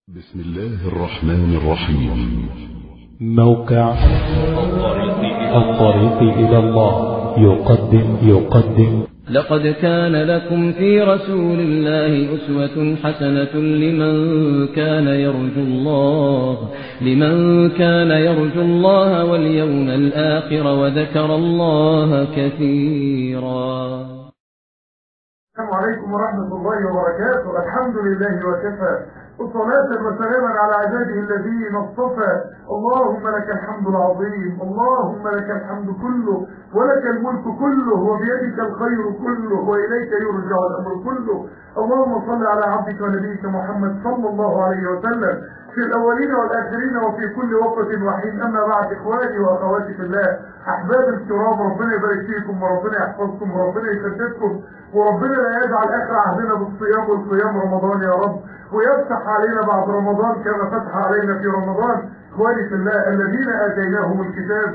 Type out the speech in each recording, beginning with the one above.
بسم الله الرحمن الرحيم موقع الطريق إلى الله يقدم يقدم لقد كان لكم في رسول الله أسوة حسنة لمن كان يرجو الله لمن كان يرجو الله واليوم الآخر وذكر الله كثيرا السلام عليكم ورحمة الله وبركاته الحمد لله وكفى والصلاة وسلاما على عباده الذين اصطفى اللهم لك الحمد العظيم اللهم لك الحمد كله ولك الملك كله وبيدك الخير كله وإليك يرجع الأمر كله اللهم صل على عبدك ونبيك محمد صلى الله عليه وسلم في الأولين والآخرين وفي كل وقت وحين أما بعد إخواني وأخواتي في الله أحباب الكرام ربنا يبارك فيكم وربنا يحفظكم وربنا يسددكم وربنا لا يجعل آخر عهدنا بالصيام والصيام رمضان يا رب ويفتح علينا بعد رمضان كما فتح علينا في رمضان إخواني في الله الذين آتيناهم الكتاب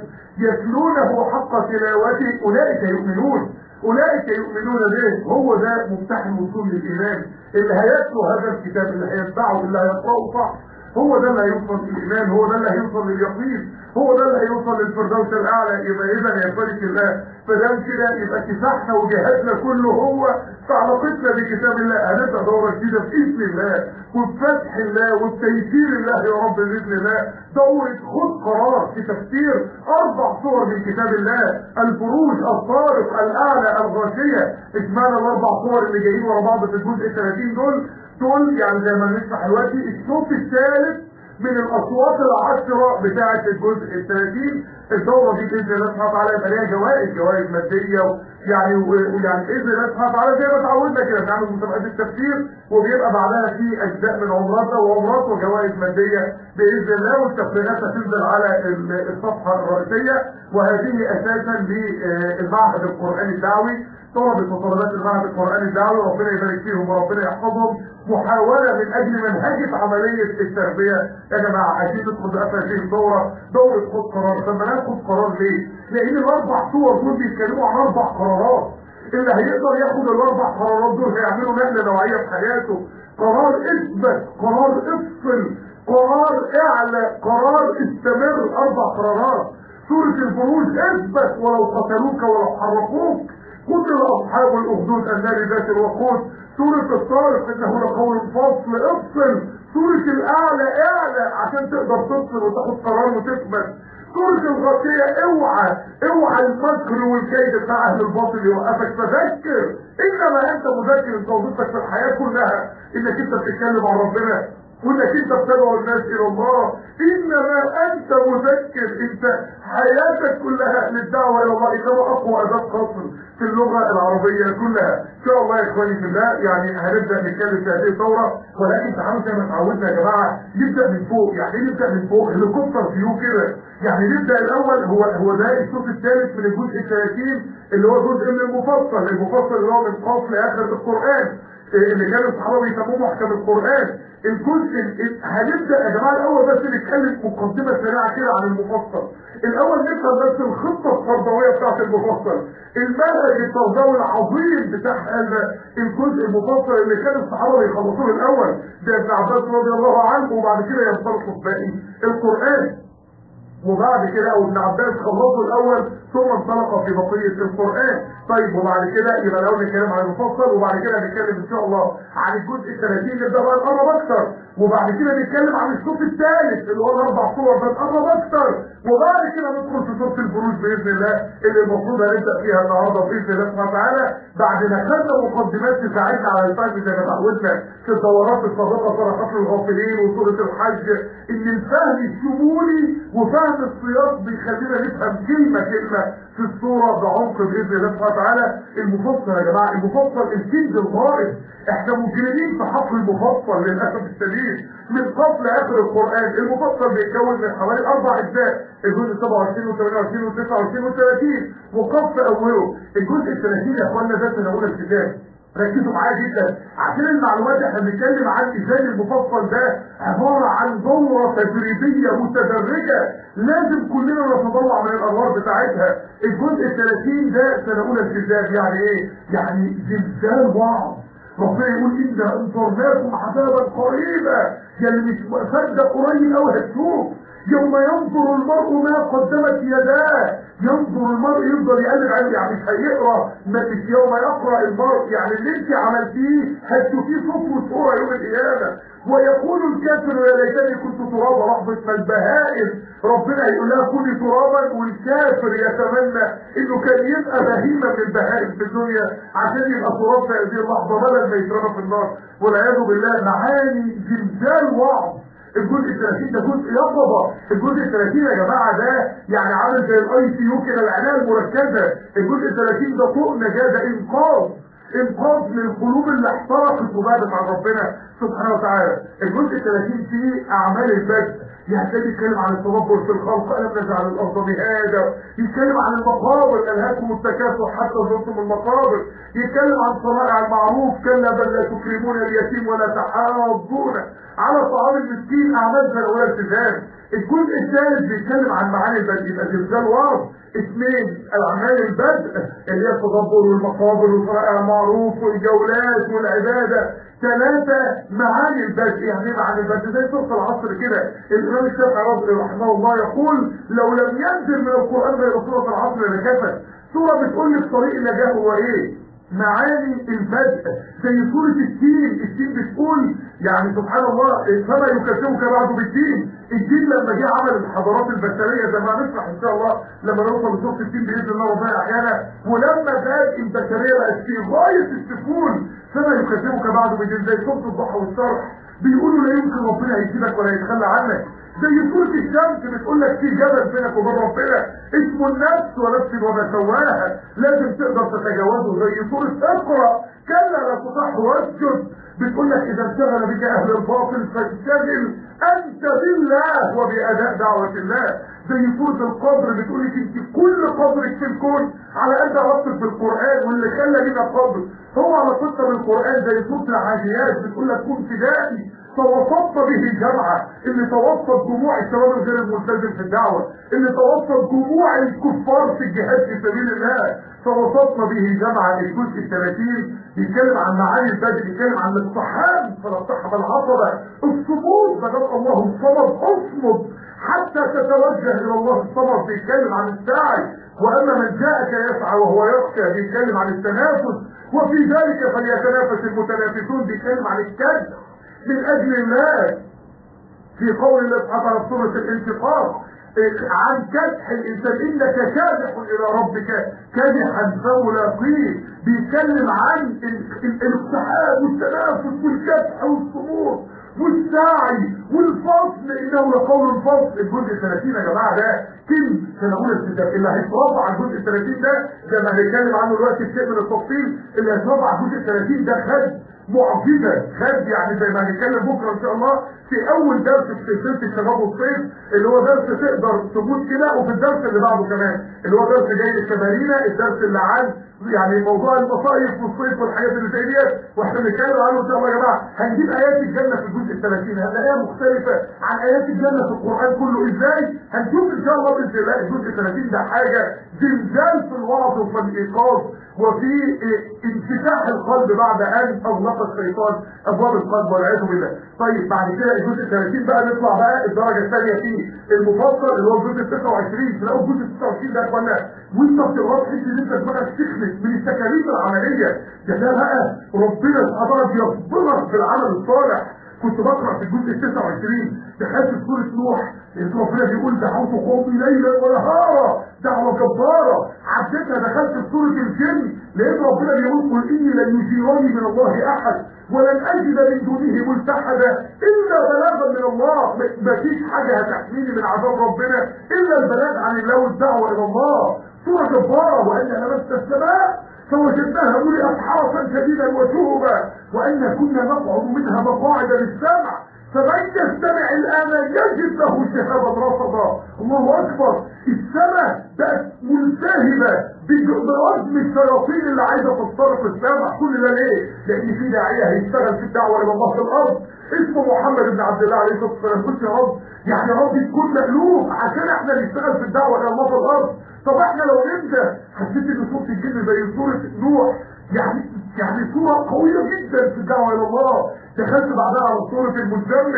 يتلونه حق تلاوته أولئك يؤمنون أولئك يؤمنون به هو ده مفتاح الوصول للإيمان اللي هيتلو هذا الكتاب اللي هيتبعه اللي هيقرأه صح هو ده اللي هيوصل للإيمان هو ده اللي هيوصل لليقين هو ده اللي هيوصل للفردوس الأعلى يبقى إذا يا فريق الله فدام كده يبقى كفاحنا وجهادنا كله هو في علاقتنا بكتاب الله هنبدأ دورة جديدة بإذن الله وبفتح الله وبتيسير الله يا رب بإذن الله دورة خد قرار في تفسير أربع صور من كتاب الله الفروج الطارق الأعلى الغاشية إجمالا الأربع صور اللي جايين ورا بعض في الجزء ال 30 دول دول يعني زي ما بنسمع دلوقتي الصوت الثالث من الاصوات العشرة بتاعة الجزء الثلاثين الدورة دي باذن الله سبحانه وتعالى يبقى ليها جوائز جوائز مادية ويعني ويعني باذن الله سبحانه وتعالى زي ما اتعودنا كده بنعمل مسابقات التفسير وبيبقى بعدها في اجزاء من عمراتنا وعمرات وجوائز مادية باذن الله والتفريغات هتنزل على الصفحة الرئيسية وهذه اساسا للمعهد القرآني الدعوي طلبة وطلبات المعهد القرآني الدعوي ربنا يبارك فيهم وربنا يحفظهم محاولة من أجل منهجة عملية التربية يا جماعة عايزين ندخل بقى هذه الدورة دورة خد قرار طب ما ناخد قرار ليه؟ لأن الأربع صور دول بيتكلموا عن أربع قرارات اللي هيقدر ياخد الأربع قرارات دول هيعملوا نقلة نوعية في حياته قرار اثبت قرار افصل قرار اعلى قرار استمر أربع قرارات سورة الفروج اثبت ولو قتلوك ولو حرقوك قتل أصحاب الأخدود النار ذات الوقود سورة الطارق إنه لقول فصل افصل سورة الأعلى اعلى عشان تقدر تفصل وتاخد قرار وتثبت سورة الغاشية اوعى اوعى المكر والكيد بتاع أهل الباطل يوقفك فذكر إنما أنت مذكر أنت وظيفتك في الحياة كلها إنك أنت بتتكلم عن ربنا وانك انت بتدعو الناس الى الله انما انت مذكر انت حياتك كلها للدعوه الى الله انما اقوى اداه قصر في اللغه العربيه كلها ان شاء الله يا اخواني في الله يعني هنبدا نتكلم في هذه الدوره ولكن تعالوا زي ما اتعودنا يا جماعه نبدا من فوق يعني ايه نبدا من فوق هليكوبتر فيو كده يعني نبدا الاول هو هو ده الصوت الثالث من الجزء ال 30 اللي هو جزء من المفصل المفصل اللي هو من قاف لاخر القران اللي كانوا الصحابه بيسموه محكم القران الجزء هنبدا يا جماعه الاول بس نتكلم مقدمه سريعه كده عن المفصل الاول نفهم بس الخطه التربويه بتاعت المفصل المنهج التربوي العظيم بتاع هذا الجزء المفصل اللي كان الصحابه بيخلصوه الاول ده ابن عباس رضي الله عنه وبعد كده ينطلقوا في باقي القران وبعد كده او ابن عباس خلصوا الاول ثم انطلق في بقيه القران طيب وبعد كده يبقى الاول نتكلم عن المفصل وبعد كده نتكلم ان شاء الله عن الجزء ال 30 نبدا بقى نقرب اكتر وبعد كده نتكلم عن الصوت الثالث اللي هو الاربع صور ده نقرب اكتر وبعد كده ندخل في سوره البروج باذن الله اللي المفروض هنبدا فيها النهارده باذن الله سبحانه وتعالى بعد ما خدنا مقدمات تساعدنا على الفهم زي ما اتعودنا في الدورات السابقه صرخات الغافلين وسوره الحج ان الفهم الشمولي وفهم السياق بيخلينا نفهم كلمه كلمه في الصورة بعمق بإذن الله سبحانه وتعالى المفصل يا جماعة المفصل الكنز الغائب احنا مجرمين في حفر المفصل للأسف الشديد من قبل آخر القرآن المفصل بيتكون من حوالي أربع أجزاء الجزء 27 و 28 و 29 و 30 وقف أوله الجزء ال 30 يا إخوانا ده سنة أولى الكتاب ركزوا معايا جدا عشان المعلومات احنا بنتكلم عن ازاي المفصل ده عبارة عن دورة تدريبية متدرجة لازم كلنا نتطلع من الانوار بتاعتها الجزء ال 30 ده سنة اولى الكتاب يعني ايه؟ يعني زلزال وعظ ربنا يقول إنا أنصرناكم عذابا قريبا يا اللي مش مصدق قريب قوي هتشوف يوم ينظر المرء ما قدمت يداه ينظر المرء يفضل يقلب عليه يعني مش هيقرا ما مش يوم يقرا المرء يعني اللي انت عملتيه هتشوفيه صفر صوره يوم القيامه ويقول الكافر يا ليتني كنت ترابا رحمه ما البهائم ربنا يقول لها كوني ترابا والكافر يتمنى انه كان يبقى بهيمه من البهائم في الدنيا عشان يبقى تراب في هذه اللحظه بدل ما يترمى في النار والعياذ بالله معاني زلزال وعظ الجزء ال 30 ده جزء يقظه الجزء ال 30 يا جماعه ده يعني عامل زي الاي سي يو كده العنايه المركزه الجزء ال 30 ده طوق نجاه ده انقاذ انقاذ للقلوب اللي احترقت وبعدت عن ربنا سبحانه وتعالى الجزء ال 30 فيه اعمال البدء يعني تلاقي بيتكلم عن التدبر في الخلق الم نجعل الارض مهادا يتكلم عن المقابر الهاكم التكاثر حتى زرتم المقابر يتكلم عن صنائع المعروف كلا بل لا تكرمون اليتيم ولا تحاضون على طعام المسكين اعمال زي ولا التزام الجزء الثالث بيتكلم عن معاني البدء يبقى زلزال وارض اثنين الاعمال البدء اللي هي التدبر والمقابر وصنائع المعروف والجولات والعباده ثلاثة معاني البدء يعني ايه معاني البدء زي سورة العصر كده الإمام الشافعي رحمه الله يقول لو لم ينزل من القرآن غير سورة العصر لكفت سورة بتقول لك طريق النجاة هو ايه معاني البدء زي سورة الدين الدين بتقول يعني سبحان الله فما يكذبك بعد بالدين الدين لما جه عمل الحضارات البشرية زي ما هنشرح ان شاء الله لما نوصل لسورة الدين بإذن الله ربنا يحيانا ولما بقت البشرية بقت في غاية السكون فما يكذبك بعد بالدين زي سورة الضحى والشرح بيقولوا لا يمكن ربنا هيسيبك ولا يتخلى عنك زي سورة الشمس بتقول لك في جبل بينك وبين ربنا اسمه النفس ونفس وما سواها لازم تقدر تتجاوزه زي سورة اقرا كلا لا تطح واسجد بتقول لك اذا انشغل بك اهل الباطل فاشتغل انت بالله وباداء دعوه الله زي سوره القدر بتقول لك انت كل قدرك في الكون على قد علاقتك بالقران واللي خلى لنا قدر هو على فكره بالقران زي سوره العاديات بتقول لك كن فدائي توسطت به الجامعة اللي توسط جموع الشباب الغير الملتزم في الدعوة اللي توسط جموع الكفار في الجهاد في سبيل الله توسطنا به جامعة الجزء الثلاثين بيتكلم عن معاني البدء بيتكلم عن الاقتحام فلا اقتحم العصبة الصمود بدأ الله الصمد اصمد حتى تتوجه الى الله الصمد بيتكلم عن السعي واما من جاءك يسعى وهو يخشى بيتكلم عن التنافس وفي ذلك فليتنافس المتنافسون بيتكلم عن الكذب من اجل الله في قول الله سبحانه وتعالى في سوره الانتقام عن كدح الانسان انك كادح الى ربك كادحا فملاقيه بيتكلم عن الاقتحام والتنافس والكدح والصمود والسعي والفصل انه لقول الفصل الجزء 30 يا جماعه ده كلمه سنه اولى ابتدائي اللي هيترفع على الجزء 30 ده زي ما هنتكلم عنه دلوقتي في من التفصيل اللي هيترفع على الجزء 30 ده خد معجزه خد يعني زي ما هنتكلم بكره ان شاء الله في اول درس في سلسله الشباب والصيف اللي هو درس تقدر تموت كده وفي الدرس اللي بعده كمان اللي هو درس جاي للشبارينا الدرس اللي عن يعني موضوع المصايف والصيف والحاجات اللي زي ديت واحنا بنتكلم عنه ان شاء الله يا جماعه هنجيب ايات الجنه في الجزء ال 30 هنلاقيها مختلفه عن ايات الجنه في القران كله ازاي هنشوف ان شاء الله باذن الله الجزء ال 30 ده حاجه زلزال في الوعظ وفي الايقاظ وفي انفتاح القلب بعد ان اغلق الشيطان ابواب القلب والعياذ بالله طيب بعد كده الجزء ال 30 بقى نطلع بقى الدرجه الثانيه فيه المفصل اللي هو الجزء ال 29 تلاقوا الجزء ال 29 ده يا اخوانا وانت بتقرا تحس ان انت دماغك تخلص من التكاليف العمليه ده ده بقى ربنا سبحانه وتعالى بيفضلك في العمل الصالح كنت بقرا في الجزء ال 29 دخلت في سوره نوح لقيت ربنا بيقول دعوت قومي ليلا ونهارا دعوه جباره عديتها دخلت في سوره الجن لقيت ربنا بيقول قل اني لن يجيرني من الله احد ولن اجد من دونه ملتحدا الا بلاغا من الله مفيش حاجه هتحميني من عذاب ربنا الا البلاغ عن الله والدعوه الى الله سوره جباره وان لمست السماء فوجدناها ملئت حرسا شديدا وشهبا وان كنا نقعد منها مقاعد للسمع فمن يستمع الان يجد له شهابا رصدا الله اكبر السماء بقت ملتهبه برجم الشياطين اللي عايزه تخترق السمع كل ده ليه؟ لان في داعيه هيشتغل في الدعوه الى الله في الارض اسمه محمد بن عبد الله عليه الصلاه والسلام قلت يا رب يعني يا رب تكون مألوف عشان احنا نشتغل في الدعوه الى الله في الارض طب احنا لو نبدا حسيت ان صوره الجن زي صوره نوح يعني يعني صورة قوية جدا في الدعوة إلى الله دخلت بعدها على صورة المزمل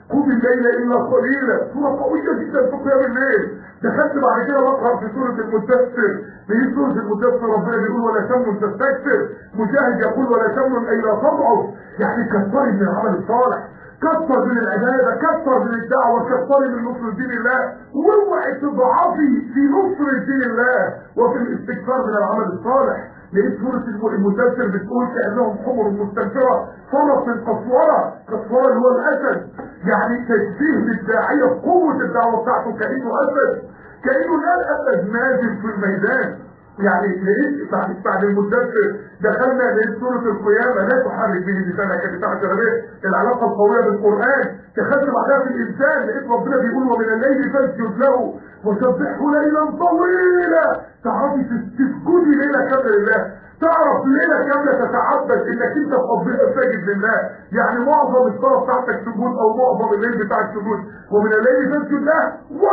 قم الليل الا قليلا سوره قويه جدا في قيام الليل دخلت بعد كده بقرا في سوره المدثر في سوره المدثر ربنا بيقول ولا تمنن تستكثر مجاهد يقول ولا تمنن اي لا تضعف يعني كثري من العمل الصالح كثر من العبادة كثر من الدعوة كثري من نصر دين الله واوعي تضعفي في نصر دين الله وفي الاستكثار من العمل الصالح لقيت سورة المدثر بتقول كأنهم حمر مستنفرة فرس قسورة قسورة اللي هو الأسد يعني تشبيه للداعية بقوة الدعوة بتاعته كأنه أسد كأنه لا الأسد نازل في الميدان يعني لقيت بعد بعد المدثر دخلنا لقيت سورة القيامة لا تحرك به لسانك بتاعت الربيع العلاقة القوية بالقرآن دخلت بعدها في الإنسان لقيت ربنا بيقول ومن الليل فاسجد له وسبحه ليلا طويلا تعرفي تسجدي ليلة كاملة لله تعرف ليلة كاملة تتعبد انك انت تقضيها ساجد لله يعني معظم الصلاة بتاعتك سجود او معظم الليل بتاعك سجود ومن الليل تسجد له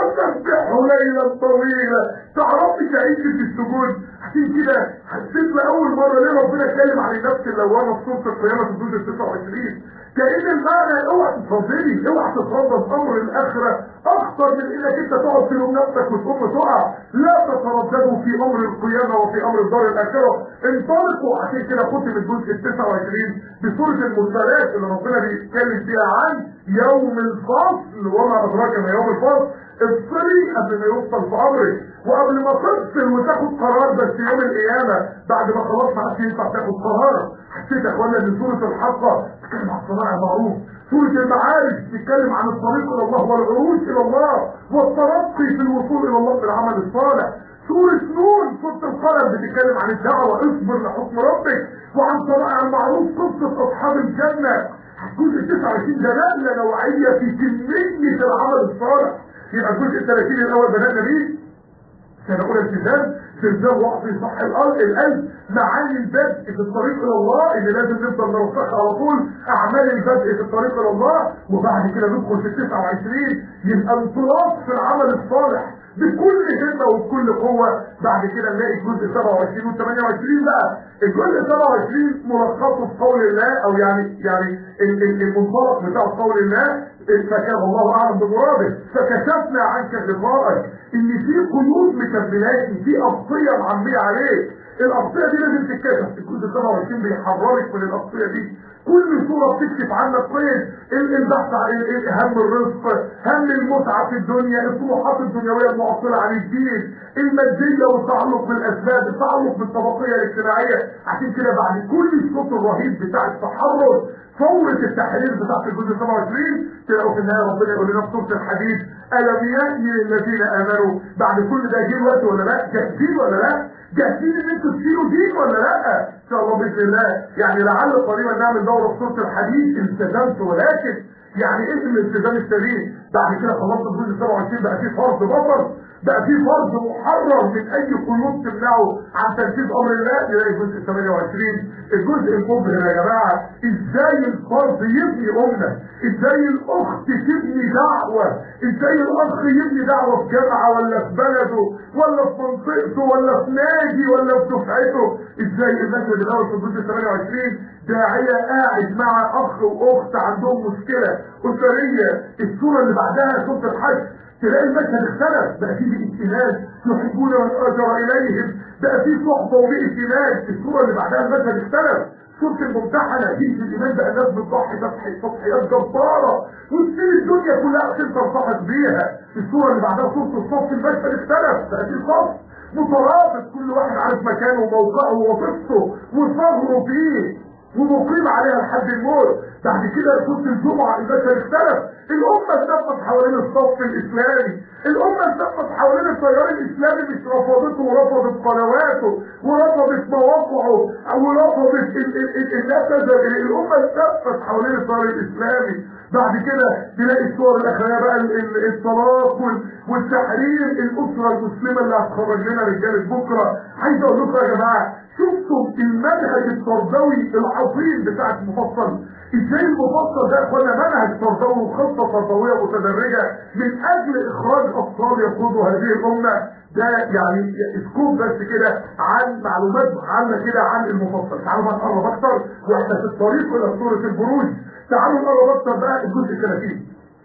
وسبحه ليلا طويلا تعرفي تعيش في السجود عشان كده حسيت لأول مرة ليه ربنا اتكلم عن النفس اللوامة في سورة القيامة في الجزء ال 29 كأن المعنى اوعى تتفضلي اوعى تتفضل امر الاخرة اخطر من انك انت تقعد تلوم نفسك وتقوم تقع لا تترددوا في امر القيامة وفي امر الدار الاخرة انطلقوا عشان كده ختم الجزء ال 29 بسورة المرسلات اللي ربنا بيتكلم فيها عن يوم الفصل وما ادراك ما يوم الفصل افصلي قبل ما يوصل في امرك وقبل ما تفصل وتاخد قرار بس يوم القيامة بعد ما خلاص ما عادش ينفع تاخد قرار حسيت يا اخوانا ان سورة الحقة تتكلم عن صناعة المعروف سورة المعارج تتكلم عن الطريق الى الله والعروج الى الله والترقي في الوصول الى الله بالعمل الصالح سورة نون سورة القلم بتتكلم عن الدعوة اصبر لحكم ربك وعن صناعة المعروف قصة اصحاب الجنة الجزء 29 ده نقلة نوعية في كمية العمل الصالح يبقى الجزء ال 30 الاول بدأنا بيه سنة أولى التزام زلزال وقفي صح الأرض القلب معاني البدء في الطريق إلى الله اللي لازم نفضل نرفعها على طول أعمال البدء في الطريق إلى الله وبعد كده ندخل في ال 29 يبقى انطلاق في العمل الصالح بكل همة وبكل قوة بعد كده نلاقي الجزء 27 و 28 بقى الجزء 27 ملخصه في قول الله او يعني يعني المنطلق بتاع قول الله فكان الله اعلم بمراده فكشفنا عنك غطاءك ان في قيود مكملاتي في اغطيه معميه عليك الاغطيه دي لازم تتكشف الجزء 27 بيحررك من الاغطيه دي كل صورة بتكشف عنك قيد البحث عن هم الرزق هم المتعة في الدنيا الطموحات الدنيوية المعطلة عن الدين المادية والتعلق بالأسباب التعلق بالطبقية الاجتماعية عشان كده بعد كل الصوت الرهيب بتاع التحرر ثورة التحرير بتاعت الجزء 27 تلاقوا في النهاية ربنا يقول لنا في سورة الحديد ألم يأتي للذين آمنوا بعد كل ده جه الوقت ولا لا؟ جاهزين ولا لا؟ جاهزين ان انتوا تشيلوا دين ولا لا؟ ان شاء الله باذن الله يعني لعل قريبا نعمل دوره في سوره الحديد التزمت ولكن يعني ايه الالتزام السليم؟ بعد كده خلصت الجزء 27 بقى في فرض بطل بقى في فرض محرر من اي قيود تمنعه عن تنفيذ امر الله نلاقي الجزء 28 الجزء المبهر يا جماعه ازاي الفرد يبني امه ازاي الاخت تبني دعوه ازاي الاخ يبني دعوه في جامعه ولا في بلده ولا في منطقته ولا في نادي ولا في دفعته ازاي المشهد الاول في الجزء 28 داعيه قاعد مع اخ واخت عندهم مشكله اسريه الصوره اللي بعدها سوره الحج تلاقي المشهد اختلف بقى فيه ائتلاف يحبون من اجر اليهم بقى فيه صحبه وفيه ائتلاف الصوره اللي بعدها المشهد اختلف سوره الممتحنه دي في الايمان بقى الناس بتضحي تضحيات جباره وتسيب الدنيا كلها عشان ترتبط بيها الصوره اللي بعدها سوره الصف المشهد اختلف بقى فيه صف مترابط كل واحد عارف مكانه وموقعه ووظيفته وثغره فيه ومقيم عليها لحد الموت بعد كده سوره الجمعه البشر اختلف الامه اتلفت حوالين الصف الاسلامي الامه اتلفت حوالين التيار الاسلامي مش رفضته ورفضت قنواته ورفضت مواقعه ورفضت النفذ الامه اتلفت حوالين التيار الاسلامي بعد كده تلاقي الصور الاخرانيه بقى الطلاق والتحريم الاسره المسلمه اللي هتخرج لنا رجاله بكره عايز اقول لكم يا جماعه شفتوا المنهج التربوي العظيم بتاع المفصل ازاي المفصل ده يا اخوانا منهج تربوي وخطه تربويه متدرجه من اجل اخراج اطفال يقودوا هذه الامه ده يعني سكوب بس كده عن معلومات عامه كده عن المفصل تعالوا بقى نقرب اكتر واحنا في الطريق الى سوره البروج تعالوا نقرب اكتر بقى الجزء 30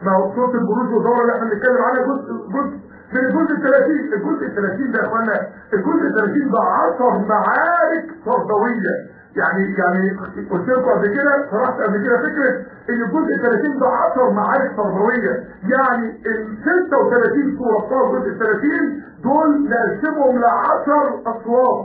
ما هو سوره البروج والدوره اللي احنا بنتكلم عنها جزء جزء من الجزء ال 30 الجزء ال 30 ده يا اخوانا الجزء ال 30 ده 10 معارك تربويه يعني يعني قلت لكم قبل كده شرحت قبل كده فكره ان الجزء ال 30 ده 10 معارك تربويه يعني ال 36 سوره بتوع الجزء ال 30 دول نقسمهم ل 10 اصوات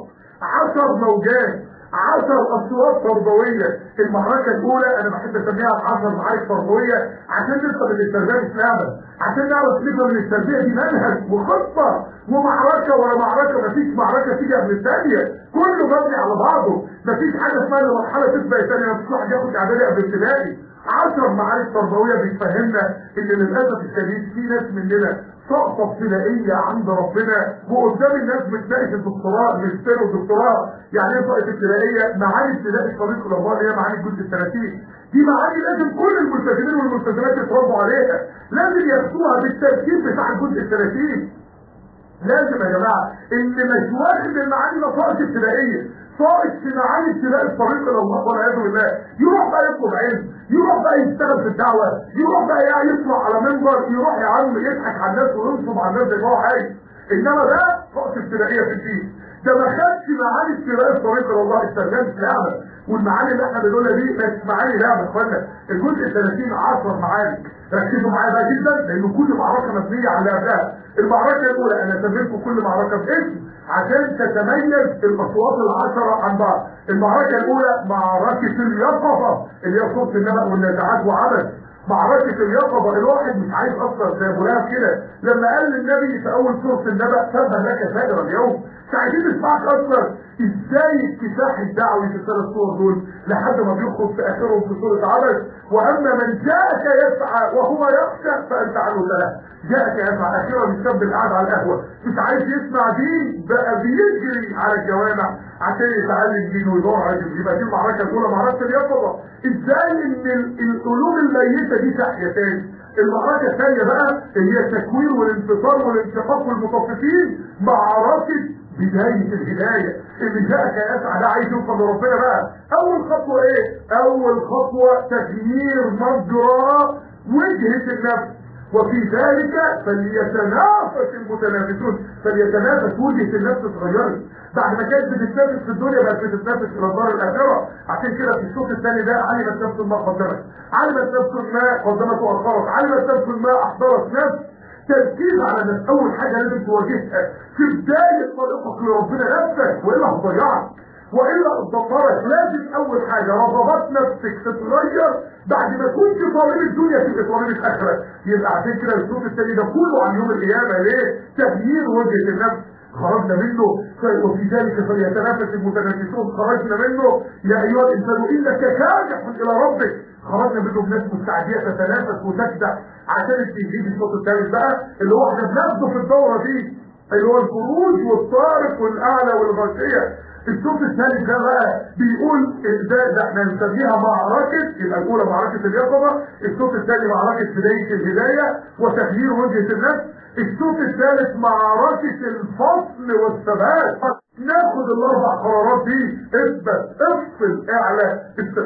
10 موجات عشر اصوات تربوية المعركة الاولى انا بحب اسميها عشر معارك تربوية عشان نفهم ان التربية مش لعبة عشان نعرف نفهم ان التربية دي منهج وخطة ومعركة ورا معركة مفيش معركة تيجي قبل الثانية كله مبني على بعضه مفيش حاجة اسمها ان مرحلة تسبق الثانية مفيش واحد ياخد اعدادي قبل ابتدائي عشر معارك تربوية بتفهمنا ان للاسف الشديد في ناس مننا سقطة ابتدائية عند ربنا وقدام الناس بتناقش الدكتوراه الماجستير والدكتوراه يعني ايه سقطة ابتدائية معاني ابتدائي طريق الأموال اللي هي معاني الجزء الثلاثين دي معاني لازم كل الملتزمين والملتزمات يتربوا عليها لازم ياخدوها بالترتيب بتاع الجزء الثلاثين لازم يا جماعة اللي مش واخد المعاني ده سقط ابتدائية ساقط في معاني ابتداء الطريق الى الله والعياذ بالله يروح بقى يطلب علم يروح بقى يشتغل في الدعوه يروح بقى يعني يطلع على منبر يروح يا عم يضحك على الناس وينصب على الناس زي ما هو عايز انما ده سقط ابتدائيه في الدين ده ما خدش معاني ابتداء الطريق الى الله استخدام لعبه والمعاني اللي احنا بنقولها دي مش معاني لعبه يا اخوانا الجزء 30 10 معاني ركزوا معايا بقى جدا لان كل معركه مبنيه على قبلها المعركه الاولى انا سميتكم كل معركه باسم عشان تتميز الاصوات العشره عن بعض المعركه الاولى معركه اليقظه اللي هي صوت النبأ والنازعات وعبث معركة اليقظة الواحد مش عايز أصلا زي أبو لهب كده لما قال للنبي في أول سورة النبأ سبح لك سائر اليوم مش عايزين نسمعك أصلا إزاي الكفاح الدعوي في الثلاث صور دول لحد ما بيخرج في آخرهم في سورة عبس وأما من جاءك يسعى وهو يخشى فأنت عنه لا جاءك يسعى أخيرا الشاب القاعد على القهوة مش عايز يسمع دين بقى بيجري على الجوامع عشان يتعلم دين ويدور على دين يبقى دي المعركة الأولى معركة اليقظة إزاي إن القلوب الميتة دي تحيا تاني المعركة الثانية بقى هي التكوير والانتصار والانشقاق والمطففين معركة بداية الهداية اللي جاءك يسعى ده عايز يوصل لربنا بقى أول خطوة إيه؟ أول خطوة تغيير مجرى وجهة النفس وفي ذلك فليتنافس المتنافسون فليتنافس وجهة النفس اتغيرت بعد ما كانت بتتنافس في الدنيا بقت بتتنافس في الدار الاخره عشان كده في الشوط الثاني ده علمت نفس ما قدمت علمت نفس ما قدمت واخرت علمت نفس ما احضرت نفس تركيز على نفس اول حاجه لازم تواجهها في بدايه طريقك لربنا نفسك والا هتضيعك والا اتدمرت لازم اول حاجه رغبات نفسك تتغير بعد ما كنت طالب الدنيا تبقى طالب الاخره يبقى عشان كده الصوت الثاني ده كله عن يوم القيامه ليه؟ تغيير وجهه النفس خرجنا منه وفي ذلك فليتنافس المتنافسون خرجنا منه يا ايها الانسان انك كادح الى ربك خرجنا منه بناس مستعديه تتنافس وتكدح عشان التنجيل الصوت الثالث بقى اللي هو احنا بناخده في الدوره دي اللي هو الخروج والطارق والاعلى والغاشيه الصوت الثالث ده بقى بيقول ده, ده احنا نسميها معركة يبقى الأولى معركة اليقظة الصوت الثاني معركة بداية الهداية وتغيير وجهة النفس الصوت الثالث معركة الفصل والثبات ناخد الأربع قرارات دي اثبت افصل اعلى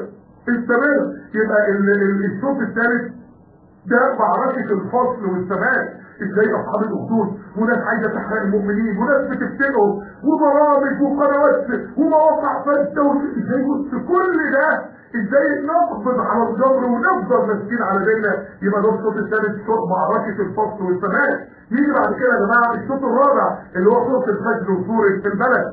استمر يبقى الصوت الثالث ده معركة الفصل والثبات ازاي اصحاب الاخدود وناس عايزه تحرق المؤمنين وناس بتفتنهم وبرامج وقنوات ومواقع فاسده ازاي وسط كل ده ازاي نقبض على الجبر ونفضل ماسكين على ديننا يبقى ده الصوت الثالث صوت معركه الفصل والثبات يجي بعد كده يا جماعه الصوت الرابع اللي هو صوت الفجر وصوره البلد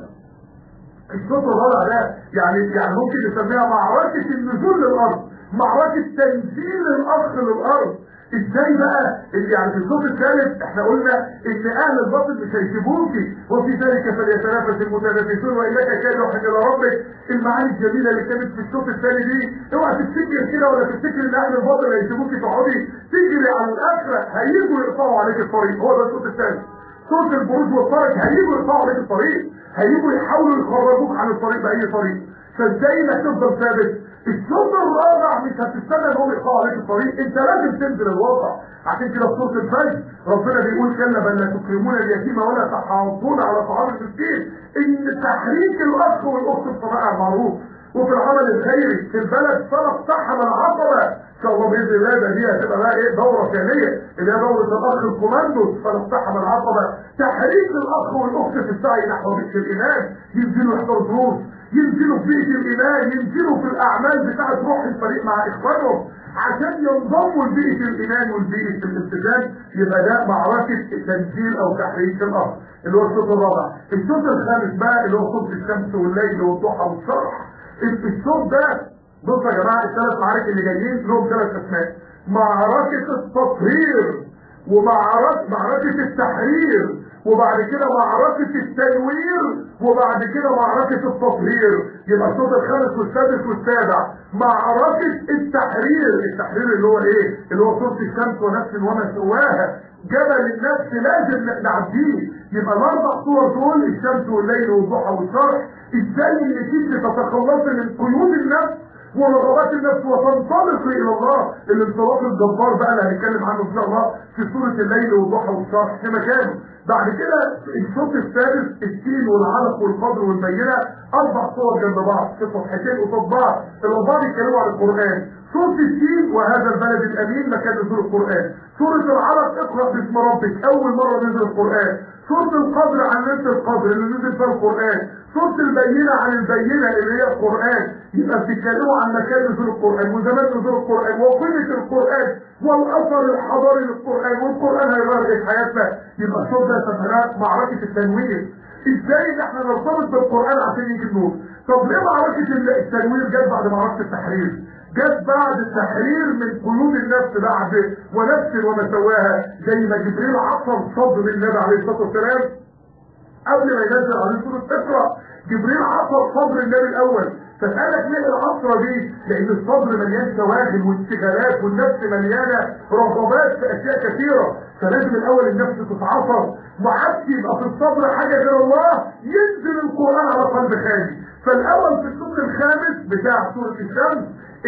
الصوت الرابع ده يعني يعني ممكن نسميها معركه النزول للارض معركه تنزيل الاخ للارض ازاي بقى اللي يعني في الصوت الثالث احنا قلنا ان اهل الباطل مش هيسيبوكي وفي ذلك فليتنافس المتنافسون وانك كادح الى ربك المعاني الجميله اللي كانت في الصوت الثاني دي اوعى تفتكر كده ولا تفتكر ان اهل الباطل هيسيبوكي تقعدي تجري على الاخره هيجوا يقطعوا عليك الطريق هو ده الصوت الثاني صوت البروج والفرج هيجوا يقطعوا عليك الطريق هيجوا يحاولوا يخرجوك عن الطريق باي طريق فازاي انك تفضل ثابت الصوت الرابع مش هتستنى ان هم يقطعوا عليك الطريق انت لازم تنزل الواقع عشان كده في صوت الفجر ربنا بيقول كلا بل لا تكرمون اليتيم ولا تحاضون على طعام المسكين ان تحريك الاخ والاخت بصراحه معروف وفي العمل الخيري في البلد صرف صح من عقبه ان شاء الله باذن الله ده دي هتبقى بقى ايه دوره ثانيه اللي هي دوره الاخ الكوماندوس فنقتحم العقبه تحريك الاخ والاخت في السعي نحو بيت الايمان ينزلوا يحضروا دروس ينزلوا في بيت الايمان ينزلوا في الاعمال بتاعه روح الفريق مع اخوانهم عشان ينضموا لبيئه الايمان والبيئه الالتزام يبقى ده معركه تنزيل او تحريك الاخ اللي هو الصوت الرابع الصوت الخامس بقى اللي هو صوت الشمس والليل والضحى والشرح الصوت ده بصوا يا جماعه الثلاث معارك اللي جايين لهم ثلاث اسماء معركه التطهير ومعركه معركه التحرير وبعد كده معركة التنوير وبعد كده معركة التطهير يبقى الصوت الخامس والسادس والسابع معركة التحرير التحرير اللي هو ايه اللي هو صوت الشمس ونفس وما سواها جبل النفس لازم نعديه يبقى الاربع صور دول الشمس والليل والضحى والشرح ازاي انك انت تتخلصي من قيود النفس ورغبات النفس وتنطلقي الى الله الانطلاق الجبار بقى اللي هنتكلم عنه ان شاء الله في سوره الليل والضحى والشرح في مكانه بعد كده الصوت السادس التين والعلق والقدر والبينه اربع صور جنب بعض في صفحتين قصاد بعض الاربعه بيتكلموا عن القران صوت التين وهذا البلد الامين مكان نزول القران سوره العلق اقرا باسم ربك اول مره نزل القران سوره القدر عن ليله القدر اللي نزل فيها القران سوره البينه عن البينه اللي هي القران يبقى بتتكلموا عن مكان نزول القران وزمان نزول القران وقيمه القران والاثر الحضاري للقران والقران هيغير ايه حياتنا يبقى الصوت ده سميناه معركه التنوير ازاي ان احنا نرتبط بالقران عشان يجي النور طب ليه معركه التنوير جت بعد معركه التحرير جت بعد التحرير من قيود النفس بعد ونفس وما سواها زي ما جبريل عصر صدر النبي عليه الصلاه والسلام قبل ما ينزل عليه سوره اقرا جبريل عصر صدر النبي الاول فسألك ليه العصرة دي لان الصدر مليان شواغل وانشغالات والنفس مليانة رغبات في اشياء كثيرة فلازم الاول النفس تتعصر وعادش يبقى في الصدر حاجة غير الله ينزل القرآن على قلب خالي فالاول في الصدر الخامس بتاع سورة الشمس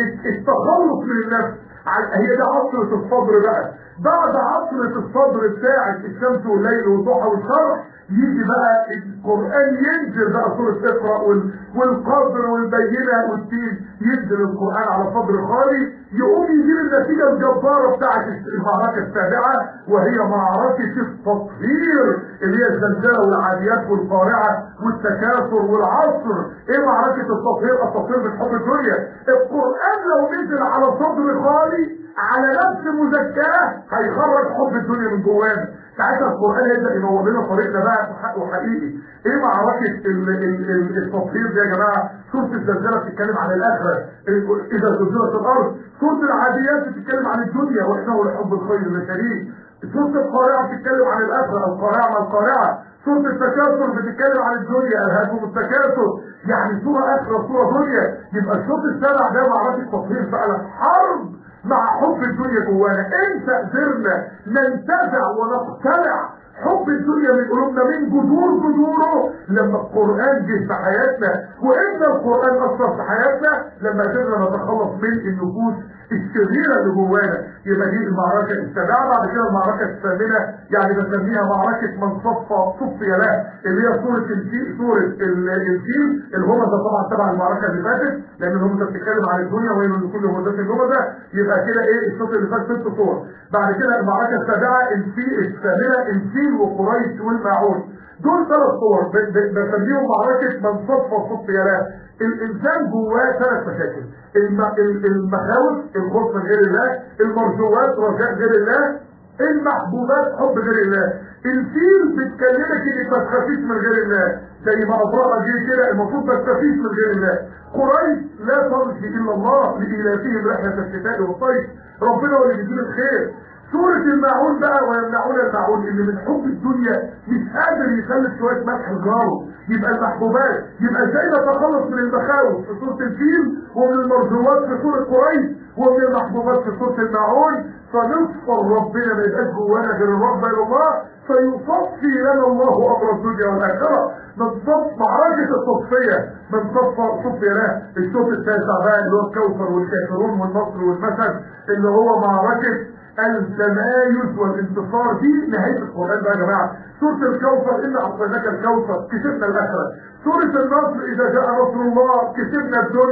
التخلص من النفس هي ده عصرة الصدر بقى بعد عصرة الصدر بتاعة الشمس والليل والضحى والشرح يجي بقى القرآن ينزل بقى سورة اقرأ والقدر والبينة والتين ينزل القرآن على صدر خالي يقوم يجيب النتيجة الجبارة بتاعة المعركة السابعة وهي معركة التطهير اللي هي الزلزلة والعاديات والقارعة والتكاثر والعصر ايه معركة التطهير التطهير من حب الدنيا القرآن لو نزل على صدر خالي على نفس مزكاه هيخرج حب الدنيا من جوانا ساعتها القران يبدا ينور لنا طريقنا بقى حق وحقيقي ايه معركه ال ال ال التطهير دي يا جماعه سوره الزلزله بتتكلم عن الاخره اذا زلزلت الارض سوره العاديات بتتكلم عن الدنيا وانه لحب الخير لشديد سوره القارعه بتتكلم عن الاخره القارعه ما القارعه سورة التكاثر بتتكلم عن الدنيا ألهاكم التكاثر يعني سورة آخرة سورة دنيا يبقى الشوط السابع ده معركة تطهير فعلا حرب مع حب الدنيا جوانا امتى قدرنا ننتزع ونقتلع حب الدنيا من قلوبنا من جذور جذوره لما القرآن جه في حياتنا وإن القرآن أثر في حياتنا لما قدرنا نتخلص من النفوس الشريرة اللي جوانا يبقى دي المعركة السابعة بعد كده المعركة الثامنة يعني بنسميها معركة من صفى صفي له اللي هي سورة الفيل سورة الفيل الهمزة طبعا تبع المعركة اللي فاتت لأن الهمزة بتتكلم عن الدنيا وهي من كل همزات الهمزة يبقى كده ايه الصوت اللي فات ست صور بعد كده المعركة السابعة الفيل الثامنة الفيل وقريش والماعون دول ثلاث صور بسميهم معركة من صفى صفي له الانسان جواه ثلاث مشاكل المخاوف الخوف من غير الله المرجوات رجاء غير الله المحبوبات حب غير الله الفيل بتكلمك انك ما تخافيش من غير الله زي ما ابراهيم جه كده المفروض ما تخافيش من غير الله قريش لا ترجي الا الله لإلافهم رحلة الشتاء والصيف ربنا هو اللي بيجيب الخير سورة الماعون بقى ويمنعون الماعون اللي من حب الدنيا مش قادر يخلف شوية ملح جاره يبقى المحبوبات يبقى ازاي نتخلص من المخاوف في سورة الفيل ومن المرجوات في سورة قريش ومن المحبوبات في سورة الماعون فنصفر ربنا ما يبقاش جوانا غير الرغبة الى الله فيصفي لنا الله امر الدنيا والاخره من صف معركه التصفيه من صف صفي له الشوط التاسع بقى اللي هو الكوثر والكافرون والنصر والمسد اللي هو معركه التمايز والانتصار دي نهايه القران بقى يا جماعه سوره الكوثر ان اعطيناك الكوثر كسبنا الاخره سوره النصر اذا جاء نصر الله كسبنا الدنيا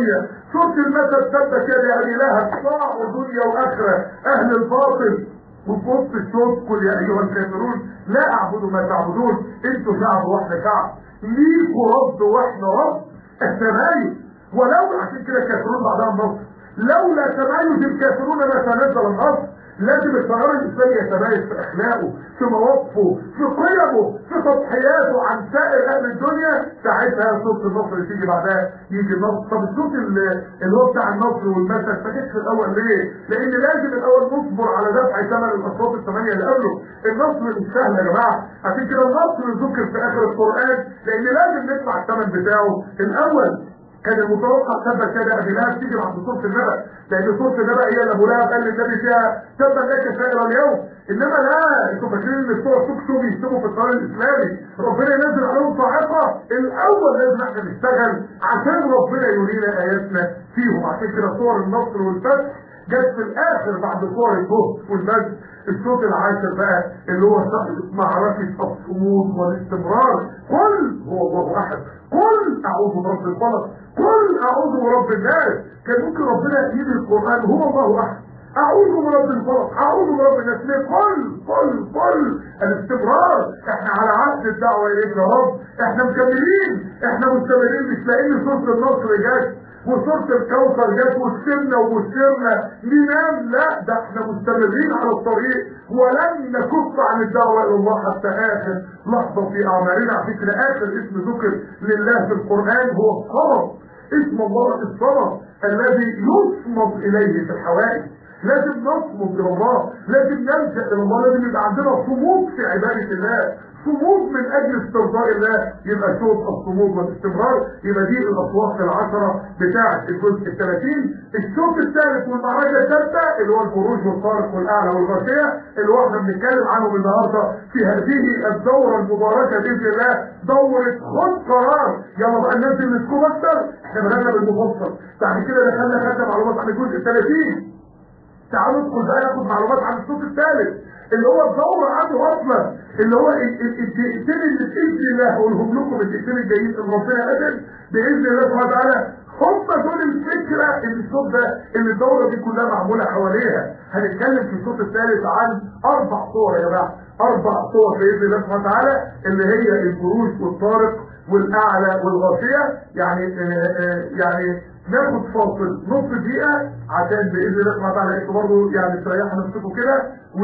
سورة المثل تبت يا ابي لهب صاعوا دنيا واخره اهل الباطل وفي وسط الصوت قل يا ايها الكافرون لا اعبد ما تعبدون انتوا شعب واحنا شعب ليكوا رب واحنا رب التمايز ولو عشان كده الكافرون بعدها النصر لولا تميز الكافرون ما تنزل النصر لازم التيار الاسلامي يتميز في اخلاقه في مواقفه في قيمه في تضحياته عن سائر اهل الدنيا ساعتها صوت النصر اللي تيجي بعدها يجي النصر طب الصوت اللي اللي هو بتاع النصر والمثل فاكرش في الاول ليه؟ لان لازم الاول نصبر على دفع ثمن الاصوات الثمانيه اللي قبله النصر مش سهل يا جماعه عشان كده النصر ذكر في اخر القران لان لازم ندفع الثمن بتاعه الاول كان المتوقع تبا كده ابي لهب تيجي بعد سوره النبأ لان سوره النبأ هي اللي ابو لهب قال للنبي فيها تبا لك سائر اليوم انما لا انتوا فاكرين ان الصور توك شو بيكتبوا في القران الاسلامي ربنا ينزل عليهم صاعقه الاول لازم احنا نشتغل عشان ربنا يرينا اياتنا فيهم عشان كده صور النصر والفتح جت في الاخر بعد صور الجهد والمجد الصوت العاشر بقى اللي هو معركة الصمود والاستمرار قل هو الله احد قل اعوذ برب الفلق قل اعوذ برب الناس كان ممكن ربنا يجيب القران هو الله احد اعوذ برب الفلق اعوذ برب الناس ليه قل قل قل الاستمرار احنا على عهد الدعوه اليك يا رب احنا مكملين احنا مستمرين مش لاقيين سوره النصر جت وصورة الكوثر جت وكسبنا وبشرنا ننام لا ده احنا مستمرين على الطريق ولن نكف عن الدعوة الى الله حتى اخر لحظة في اعمالنا على فكرة اخر اسم ذكر لله في القرآن هو الصمد اسم الله الصمد الذي يصمد اليه في الحوائج لازم نصمد الى الله لازم نلجا الى الله لازم يبقى عندنا صمود في عباده الله صمود من اجل استرضاء الله يبقى صوت الصمود والاستمرار يبقى دي الاصوات العشره بتاعه الجزء ال 30 الصوت الثالث والمعركه الثالثه اللي هو البروج والطارق والاعلى والغاشيه اللي هو احنا بنتكلم عنهم النهارده في هذه الدوره المباركه باذن الله دوره خد قرار يلا بقى ننزل نسكوب اكتر احنا بدانا بالمفصل بعد كده دخلنا خدنا معلومات عن الجزء ال 30 تعالوا ندخل بقى ناخد معلومات عن الصوت الثالث اللي هو الدورة عنده اصلا اللي هو الدقيقتين اللي باذن الله هقولهم لكم الدقيقتين الجايين اللي ربنا قدر باذن الله سبحانه وتعالى هم دول الفكره اللي الصوت ده اللي الدوره دي كلها معموله حواليها هنتكلم في الصوت الثالث عن اربع صور يا جماعه اربع صور باذن الله سبحانه وتعالى اللي هي البروج والطارق والاعلى والغاشيه يعني آآ آآ يعني ناخد فاصل نص دقيقة عشان بإذن الله سبحانه وتعالى انتوا برضه يعني تريحوا نفسكم كده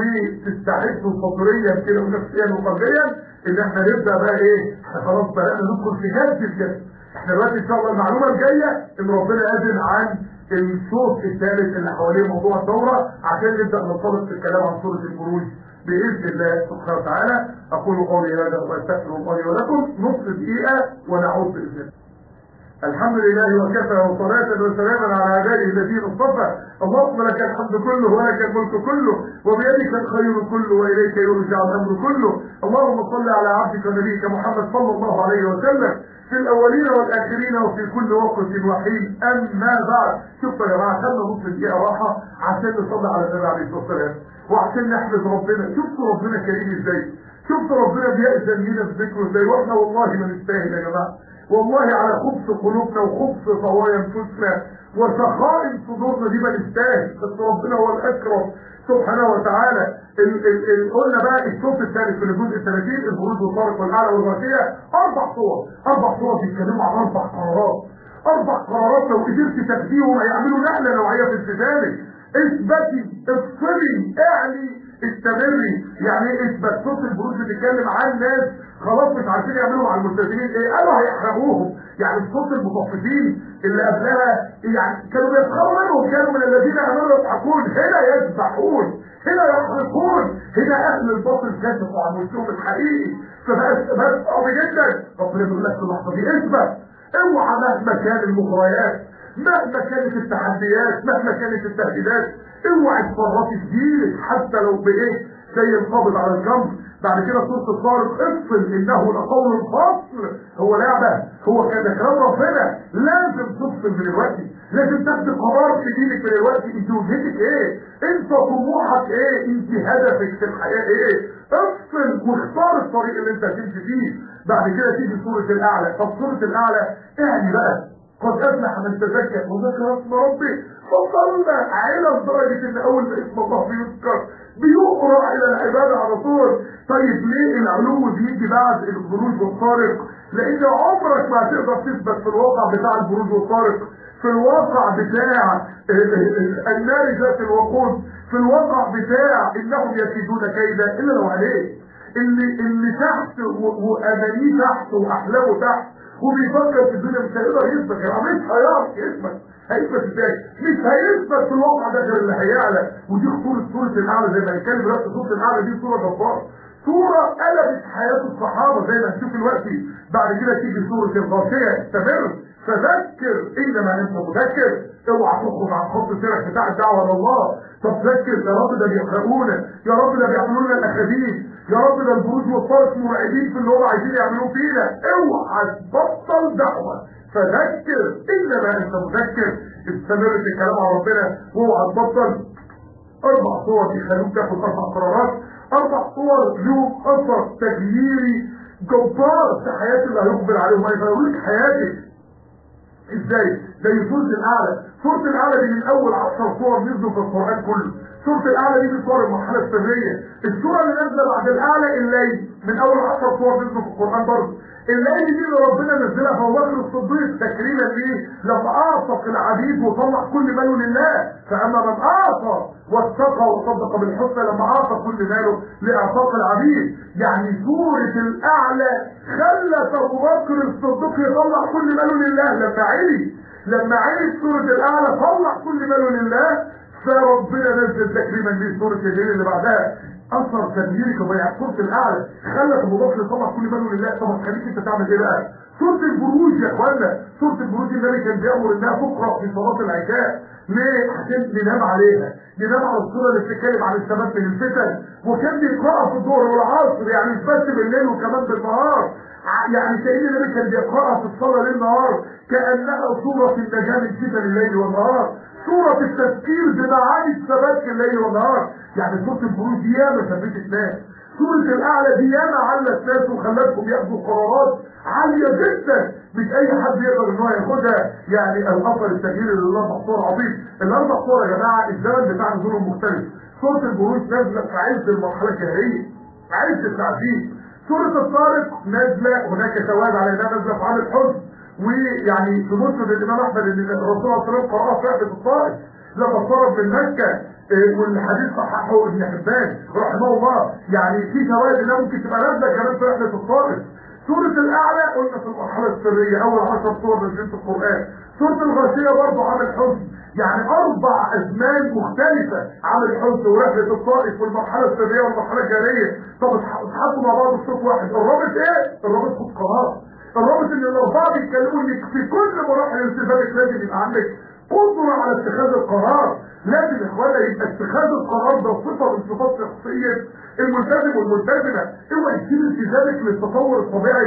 وتستعدوا فطريا كده ونفسيا وقلبيا ان احنا نبدأ بقى ايه احنا خلاص بدأنا ندخل في هذه الجسد احنا دلوقتي ان شاء الله المعلومة الجاية ان ربنا أذن عن الصوت الثالث اللي حوالين موضوع الدورة عشان نبدأ ننطلق في الكلام عن سورة البروج بإذن الله سبحانه وتعالى أقول قولي هذا وأستغفر الله لي ولكم نص دقيقة ونعود بإذن الله الحمد لله وكفى وصلاة وسلاما على عباده الذين اصطفى اللهم لك الحمد كله ولك الملك كله وبيدك الخير كله واليك يرجع الامر كله اللهم صل على عبدك ونبيك محمد صلى الله عليه وسلم في الاولين والاخرين وفي كل وقت وحين اما بعد شوفوا يا جماعه خلنا نص دقيقه راحه عشان نصلي على النبي عليه الصلاه والسلام وعشان نحمد ربنا شفتوا ربنا كريم ازاي شفتوا ربنا بيأذن لنا في ذكره ازاي واحنا والله ما نستاهل يا جماعه والله على خبث قلوبنا وخبث طوايا انفسنا وسخاء صدورنا دي ما نستاهل بس ربنا هو الاكرم سبحانه وتعالى ال ال ال قلنا بقى الصوت الثالث في الجزء ال 30 البروج والطارق والاعلى والغاشيه اربع صور اربع صور بيتكلموا عن اربع قرارات اربع قرارات لو قدرت تاخديهم هيعملوا نقله نوعيه في التزامك اثبتي افصلي اعلي استمري يعني ايه اثبت صوت البروج بتتكلم عن ناس خلاص مش عارفين يعملوا مع الملتزمين ايه قالوا هيحرقوهم يعني صوت المطففين اللي قبلها يعني كانوا بيسخروا منهم كانوا من الذين امنوا يضحكون هنا يذبحون هنا يحرقون هنا اهل الباطل كشفوا عن وشهم الحقيقي فبقى بقى صعب جدا ربنا بيقول لك في اللحظه دي اثبت اوعى مهما كان المغريات مهما كانت التحديات مهما كانت التهديدات اوعى تفرطي في دينك حتى لو بايه زي القابض على الجنب بعد كده سوره الطارق افصل انه لقول الفصل هو لعبه هو كان كلام ربنا لازم تفصل من الوقت لازم تاخد قرار في دينك من الوقت انت وجهتك ايه انت طموحك ايه انت هدفك في الحياه ايه افصل واختار الطريق اللي انت هتمشي فيه بعد كده تيجي سوره الاعلى طب سوره الاعلى يعني بقى قد افلح من تزكى وذكر اسم ربه فصلنا عيلة لدرجة ان اول ما اسم الله بيذكر بيقرأ الى العبادة على طول طيب ليه العلو بيجي بعد البروج والطارق لان عمرك ما هتقدر تثبت في الواقع بتاع البروج والطارق في الواقع بتاع النار ذات الوقود في الواقع بتاع انهم يكيدون كيدا الا لو عليك اللي اللي تحت وامانيه تحت واحلامه تحت وبيفكر في الدنيا مش هيقدر يثبت يعني مش هيعرف يثبت هيثبت ازاي؟ مش هيثبت في الواقع ده غير اللي هيعلى ودي خطوره سوره الاعلى زي ما هنتكلم دلوقتي سوره الاعلى دي سوره جباره سوره قلبت حياه الصحابه زي ما هنشوف دلوقتي بعد كده تيجي سوره الغاشيه استمر فذكر انما انت مذكر اوعى تخرج عن خط سيرك بتاع الدعوه لله طب ذكر يا رب ده بيحرقونا يا رب ده بيعملوا لنا الاخاديم يا رب ده البروج والفرس مرعبين في اللي هم عايزين يعملوه فينا اوعى تبطل دعوه فذكر انما انت مذكر استمر في الكلام على ربنا واوعى تبطل اربع صور بيخلوك تاخد اربع قرارات اربع صور لهم اثر تغييري جبار في حياه اللي هيقبل عليهم هيغيروا لك حياتك ازاي زي سوره الاعلى سوره الاعلى دي من اول 10 صور نزلوا في القران كله سوره الاعلى دي من صور المرحله السريه السوره اللي نازله بعد الاعلى الليل من اول 10 صور نزلوا في القران برضه الليل دي اللي ربنا نزلها في ابو بكر الصديق تكريما ليه لما اعتق العبيد وطلع كل ماله لله فاما من اعطى واتقى وصدق بالحسنى لما اعطى كل ماله لاعتاق العبيد يعني سوره الاعلى خلت ابو بكر الصديق يطلع كل ماله لله لما علي لما علي سوره الاعلى طلع كل ماله لله فربنا نزل تكريما ليه سوره الليل اللي بعدها اثر تغييرك وبيع سوره الاعلى خلت ابو بكر يطلع كل ماله لله طب خليك انت تعمل ايه بقى سوره البروج يا اخوانا سوره البروج النبي كان بيامر انها تقرا في صلاه العشاء ليه عشان ننام عليها ننام على الصوره اللي بتتكلم عن الثبات من الفتن وكان بيقراها في الظهر والعصر يعني مش بس بالليل وكمان بالنهار يعني كأن النبي كان بيقراها في الصلاه ليل نهار كانها سوره النجاه من فتن الليل والنهار سورة التذكير بمعاني الثبات في الليل والنهار يعني سورة البروج ياما ثبتت ناس سورة الأعلى دي ياما علت ناس وخلتهم ياخدوا قرارات عالية جدا مش أي حد يقدر إن هو ياخدها يعني الأثر التغيير اللي الأربع صور عظيم الأربع صور يا جماعة الزمن بتاع نزولهم مختلف سورة البروج نازلة في عز المرحلة الشهرية عز التعذيب سورة الطارق نازلة هناك سواد على انها نازلة في عام الحزن ويعني في مسند الامام احمد ان الرسول صلى الله عليه وسلم قرأها في رحلة الطائف لما اضطرب من مكة والحديث صححه ابن حبان رحمه الله يعني في شواهد انها ممكن تبقى نازلة كمان في رحلة الطائف سورة الأعلى قلنا في المرحلة السرية أول عشر سور نزلت في القرآن سورة الغاشية برضه عامل حزن يعني أربع أزمان مختلفة عامل حزن ورحلة الطائف والمرحلة السرية والمرحلة الجارية طب اتحطوا مع بعض في صوت واحد الرابط إيه؟ الرابط صوت قرار الرابط إن الأربعة بيتكلموا إنك في كل مراحل التزامك لازم يبقى عندك قدرة على اتخاذ القرار لازم يا اخوانا يبقى اتخاذ القرار ده صفة من صفات شخصية الملتزم والملتزمة اوعى تسيب التزامك للتطور الطبيعي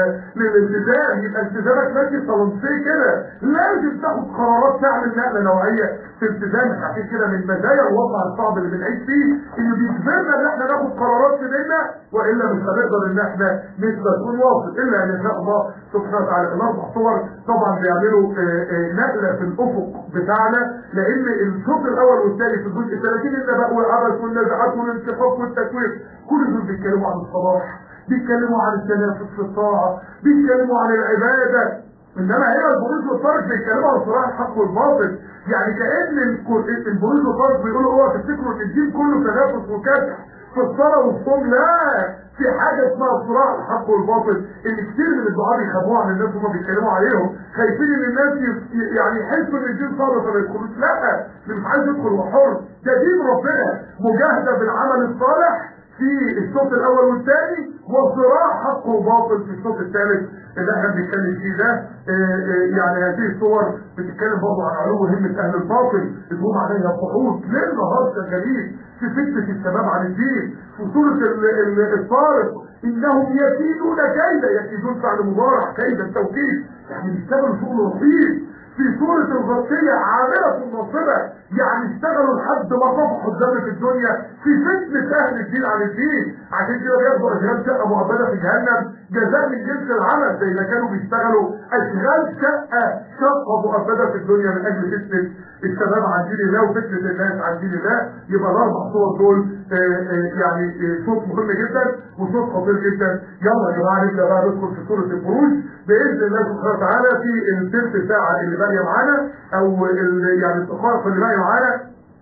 للالتزام يبقى التزامك ماشي صلنسيه كده لازم تاخد قرارات تعمل نقلة نوعية في التزامك عشان كده من مزايا الوضع الصعب اللي بنعيش فيه انه بيجبرنا ان احنا ناخد قرارات في ديننا والا مش هنقدر ان احنا نثبت ونواصل الا ان شاء الله سبحانه وتعالى الاربع صور طبعا بيعملوا نقلة في الافق بتاعنا لان الشوط الاول والثاني في الجزء 30 النبأ والعبث والنزعات والانشقاق والتكوير كل دول بيتكلموا عن الصلاح بيتكلموا عن التنافس في الطاعه بيتكلموا عن العباده انما هنا البروج والفرج بيتكلموا عن صراع الحق والباطل يعني كان البروج والفرج بيقولوا اوعى تفتكروا ان الدين كله تنافس وكسح في الصلاه والصوم لا في حاجة اسمها صراع الحق والباطل اللي كتير من الدعاء بيخافوها عن الناس وهم بيتكلموا عليهم خايفين ان الناس يعني يحسوا ان الدين صعب فما يدخلوش لا اللي مش عايز يدخل هو حر ده دين ربنا مجاهدة بالعمل الصالح في الصوت الاول والثاني وصراع حق وباطل في الصوت الثالث اللي احنا بنتكلم فيه ده يعني هذه الصور بتتكلم برضه عن علو همة اهل الباطل اللي عليها قعود ليل نهار شغالين في فتنة الشباب عن الدين في سورة الطارق انهم يكيدون كيدا يكيدون فعل مضارع كيدا التوكيد يعني بيشتغلوا شغل رهيب في سورة الغطية عاملة الناصبة يعني اشتغلوا لحد ما طفحوا الدم في الدنيا في فتنة اهل الدين عن الدين عشان كده بياخدوا اشغال شقه مؤبده في جهنم جزاء من جنس العمل زي ما كانوا بيشتغلوا اشغال شقه شقه مؤبده في الدنيا من اجل فتنه الشباب عن دين الله وفتنه الناس عن دين الله يبقى الاربع صور دول آه، آه، يعني آه، صوت مهم جدا وصوت خطير جدا يلا يا جماعه نبدا بقى ندخل في سوره البروج باذن الله سبحانه وتعالى في الثلث ساعه اللي باقيه معانا او ال- يعني الدقائق اللي باقيه معانا